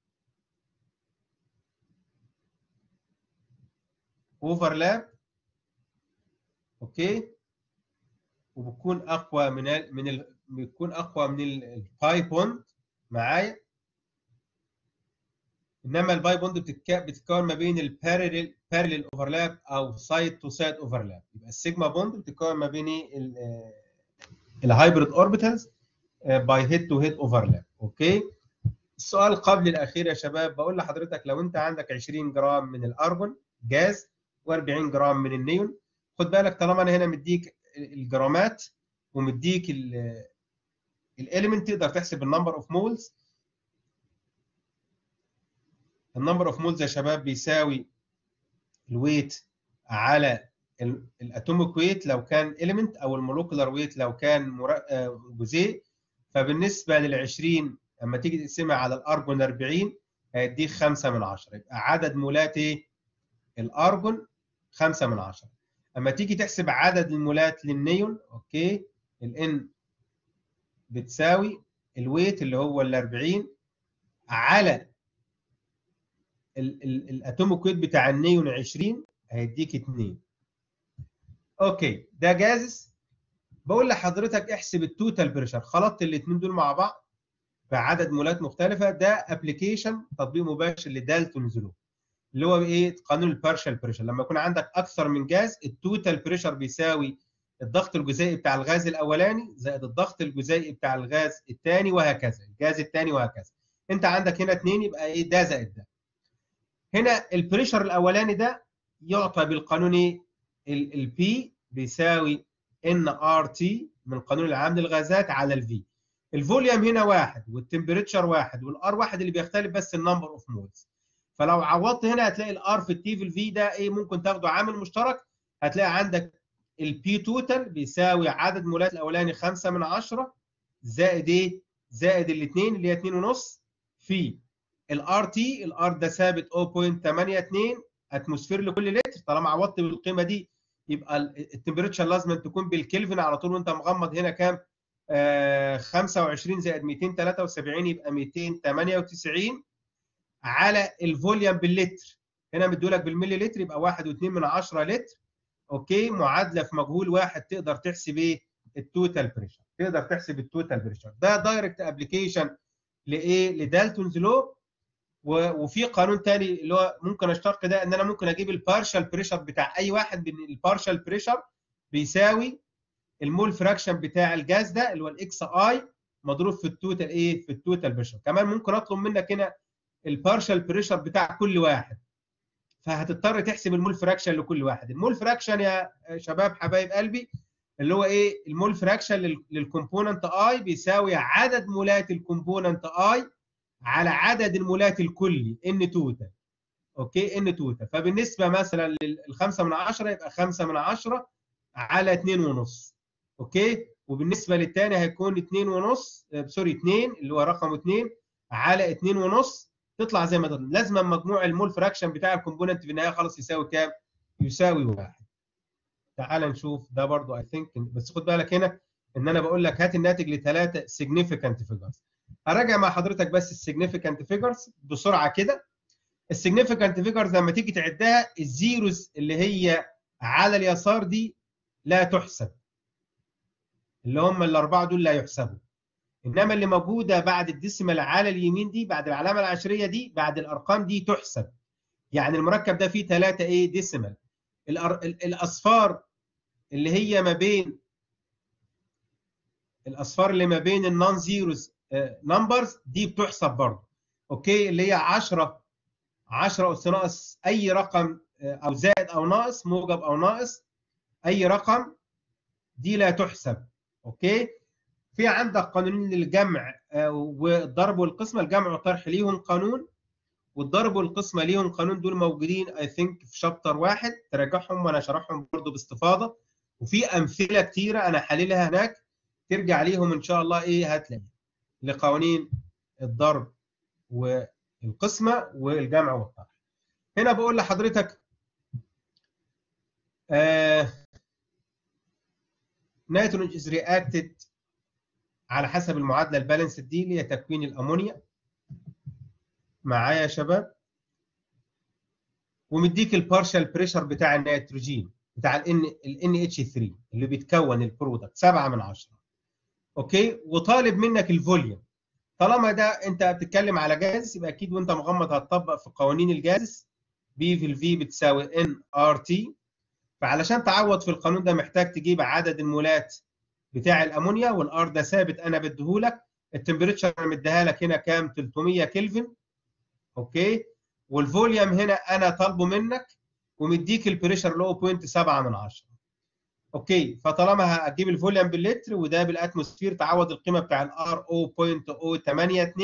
overlap اوكي وبتكون اقوى من ال من ال بتكون اقوى من الباي بوند معايا انما الباي بوند بتتكون ما بين البارلل بارلل اوفرلاب او سايد تو سايد اوفرلاب يبقى السيجما بوند بتتكون ما بين الهايبريد اوربيتالز باي هيد تو هيد اوفرلاب اوكي السؤال قبل الاخير يا شباب بقول لحضرتك لو انت عندك 20 جرام من الارجون جاز و40 جرام من النيون خد بالك طالما انا هنا مديك الجرامات ومديك الاليمنت تقدر تحسب النمبر اوف مولز النمبر اوف مولز يا شباب بيساوي الويت على الاتوميك ويت لو كان اليمنت او المولكولار ويت لو كان جزيء فبالنسبه لل 20 لما تيجي تقسمها على الارجون 40 هيديك 5 من 10 يبقى عدد مولات ايه؟ الارجون 5 من 10 اما تيجي تحسب عدد المولات للنيون اوكي الان بتساوي الويت اللي هو ال 40 على الاتوميك ويت بتاع النيون 20 هيديك 2 اوكي ده جاهز بقول لحضرتك احسب التوتال بريشر خلطت الاثنين دول مع بعض بعدد مولات مختلفه ده ابلكيشن تطبيق مباشر لدالتونز لو اللي هو ايه قانون البارشال بريشر لما يكون عندك اكثر من جاز التوتال بريشر بيساوي الضغط الجزيئي بتاع الغاز الاولاني زائد الضغط الجزيئي بتاع الغاز الثاني وهكذا الجاز الثاني وهكذا انت عندك هنا اثنين يبقى ايه ده زائد ده هنا البريشر الاولاني ده يعطى بالقانون ايه البي بيساوي ان ار تي من القانون العام للغازات على الفي الفوليوم هنا واحد والتمبريتشر واحد والار واحد اللي بيختلف بس النمبر اوف مولز فلو عوضت هنا هتلاقي الار في التي في الفي ده ايه ممكن تاخده عامل مشترك هتلاقي عندك البي توتال بيساوي عدد مولات الاولاني 5 من 10 زائد ايه؟ زائد الاثنين اللي هي 2 ونص في الار تي الار ده ثابت 0.82 اتموسفير لكل لتر طالما عوضت بالقيمه دي يبقى التمبريتشر لازم تكون بالكلفن على طول وانت مغمض هنا كام؟ آه 25 زائد 273 يبقى 298 على الفوليوم باللتر هنا مديولك بالملي لتر يبقى 1.2 من 10 لتر اوكي معادله في مجهول واحد تقدر تحسب ايه التوتال بريشر تقدر تحسب التوتال بريشر ده دايركت ابلكيشن لايه لدالتونز لو وفي قانون تاني اللي هو ممكن اشتق ده ان انا ممكن اجيب البارشال بريشر بتاع اي واحد من البارشال بريشر بيساوي المول فراكشن بتاع الجاز ده اللي هو الاكس اي مضروب في التوتال ايه في التوتال بريشر كمان ممكن اطلب منك هنا البارشال بريشر بتاع كل واحد فهتضطر تحسب المول فراكشن لكل واحد المول فراكشن يا شباب حبايب قلبي اللي هو ايه المول فراكشن للكومبوننت اي بيساوي عدد مولات الكومبوننت اي على عدد المولات الكلي ان توتال اوكي ان توتال فبالنسبه مثلا لل5 من 10 يبقى 5 من 10 على 2 ونص اوكي وبالنسبه للثاني هيكون 2 ونص سوري 2 اللي هو رقم 2 على 2 ونص تطلع زي ما تطلع لازم مجموع المول فراكشن بتاع الكومبوننت في النهايه خلاص يساوي كام؟ يساوي واحد. تعال نشوف ده برضو اي ثينك بس خد بالك هنا ان انا بقول لك هات الناتج لثلاثه سيجنيفيكانت فيجرز. هراجع مع حضرتك بس السيجنيفيكانت فيجرز بسرعه كده. السيجنيفيكانت فيجرز لما تيجي تعدها الزيروز اللي هي على اليسار دي لا تحسب. اللي هم الاربعه دول لا يحسبوا. انما اللي موجوده بعد الديسيمال على اليمين دي بعد العلامه العشريه دي بعد الارقام دي تحسب يعني المركب ده فيه ثلاثه ايه ديسيمال الاصفار اللي هي ما بين الاصفار اللي ما بين النون زيروز نمبرز دي بتحسب برضه اوكي اللي هي 10 10 اس ناقص اي رقم او زائد او ناقص موجب او ناقص اي رقم دي لا تحسب اوكي في عندك قانونين للجمع والضرب والقسمه الجمع والطرح ليهم قانون والضرب والقسمه ليهم قانون دول موجودين اي ثينك في شابتر واحد تراجعهم وانا شرحهم برضه باستفاضه وفي امثله كتيره انا حللها هناك ترجع ليهم ان شاء الله ايه هتلاقي لقوانين الضرب والقسمه والجمع والطرح هنا بقول لحضرتك آه nitrogen is reacted على حسب المعادله البالانس دي اللي هي تكوين الامونيا معايا يا شباب ومديك البارشال بريشر بتاع النيتروجين بتاع ال NH3 اللي بيتكون البرودكت 7 من 10 اوكي وطالب منك الفوليوم طالما ده انت بتتكلم على جاز يبقى اكيد وانت مغمض هتطبق في قوانين الجاز بي في الفي بتساوي ان ار تي فعلشان تعوض في القانون ده محتاج تجيب عدد المولات بتاع الامونيا والار ده ثابت انا بديهولك التمبريتشر انا مديها لك هنا كام 300 كلفن اوكي والفوليوم هنا انا طالبه منك ومديك البريشر اللي هو 0.7 من 10 اوكي فطالما هجيب الفوليوم باللتر وده بالاتموسفير تعوض القيمه بتاع الار او 0.082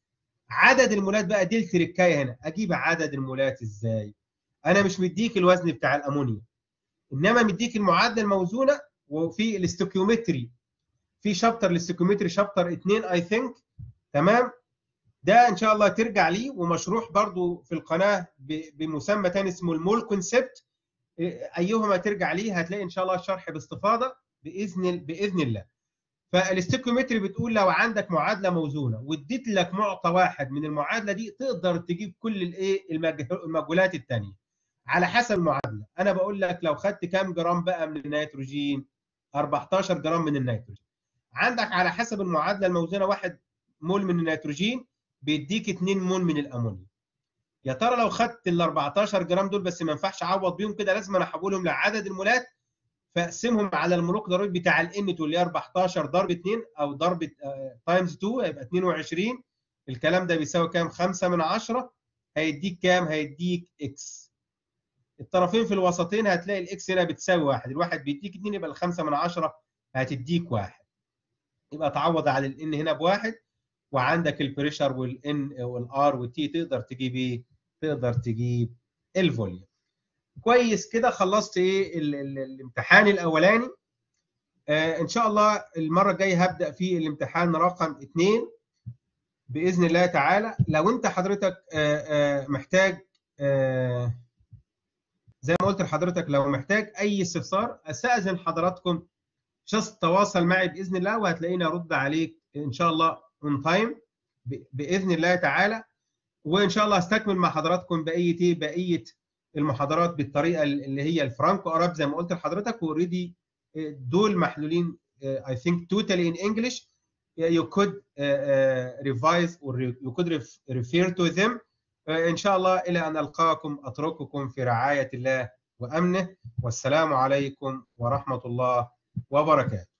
عدد المولات بقى دي التركايه هنا اجيب عدد المولات ازاي انا مش مديك الوزن بتاع الامونيا انما مديك المعادله الموزونه وفي الاستوكيومتري في شابتر الاستوكيومتري شابتر 2 اي ثينك تمام ده ان شاء الله ترجع ليه ومشروح برضو في القناه بمسمى تاني اسمه المول كونسبت ايهما ترجع ليه هتلاقي ان شاء الله الشرح باستفاضه باذن باذن الله فالاستيكومتري بتقول لو عندك معادله موزونه واديت لك معطى واحد من المعادله دي تقدر تجيب كل الايه المجهولات الثانيه على حسب المعادله انا بقول لك لو خدت كام جرام بقى من النيتروجين 14 جرام من النيتروجين عندك على حسب المعادله الموزونه واحد مول من النيتروجين بيديك 2 مول من الامونيا يا ترى لو خدت ال 14 جرام دول بس ما ينفعش اعوض بيهم كده لازم انا احولهم لعدد المولات فاقسمهم على الملوك ضريبي بتاع الان 2 اللي هي 14 ضرب 2 او ضرب تايمز 2 هيبقى 22 الكلام ده بيساوي كام 5 من 10 هيديك كام هيديك اكس الطرفين في الوسطين هتلاقي الاكس هنا بتساوي واحد الواحد بيديك 2 يبقى الخمسة من 10 هتديك واحد يبقى تعوض على الان هنا بواحد وعندك البريشر والان والار والتي تقدر تجيب ايه تقدر تجيب الفوليوم كويس كده خلصت ايه ال ال الامتحان الاولاني آه ان شاء الله المره الجايه هبدا في الامتحان رقم اثنين باذن الله تعالى لو انت حضرتك آه آه محتاج آه زي ما قلت لحضرتك لو محتاج اي استفسار استاذن حضراتكم جست تواصل معي باذن الله وهتلاقيني ارد عليك ان شاء الله اون تايم باذن الله تعالى وان شاء الله هستكمل مع حضراتكم بقيه ايه بقيه المحاضرات بالطريقه اللي هي الفرانكو اراب زي ما قلت لحضرتك واوريدي دول محلولين I think totally in English you could uh, uh, revise or you could refer to them uh, إن شاء الله إلى أن ألقاكم أترككم في رعاية الله وأمنه والسلام عليكم ورحمة الله وبركاته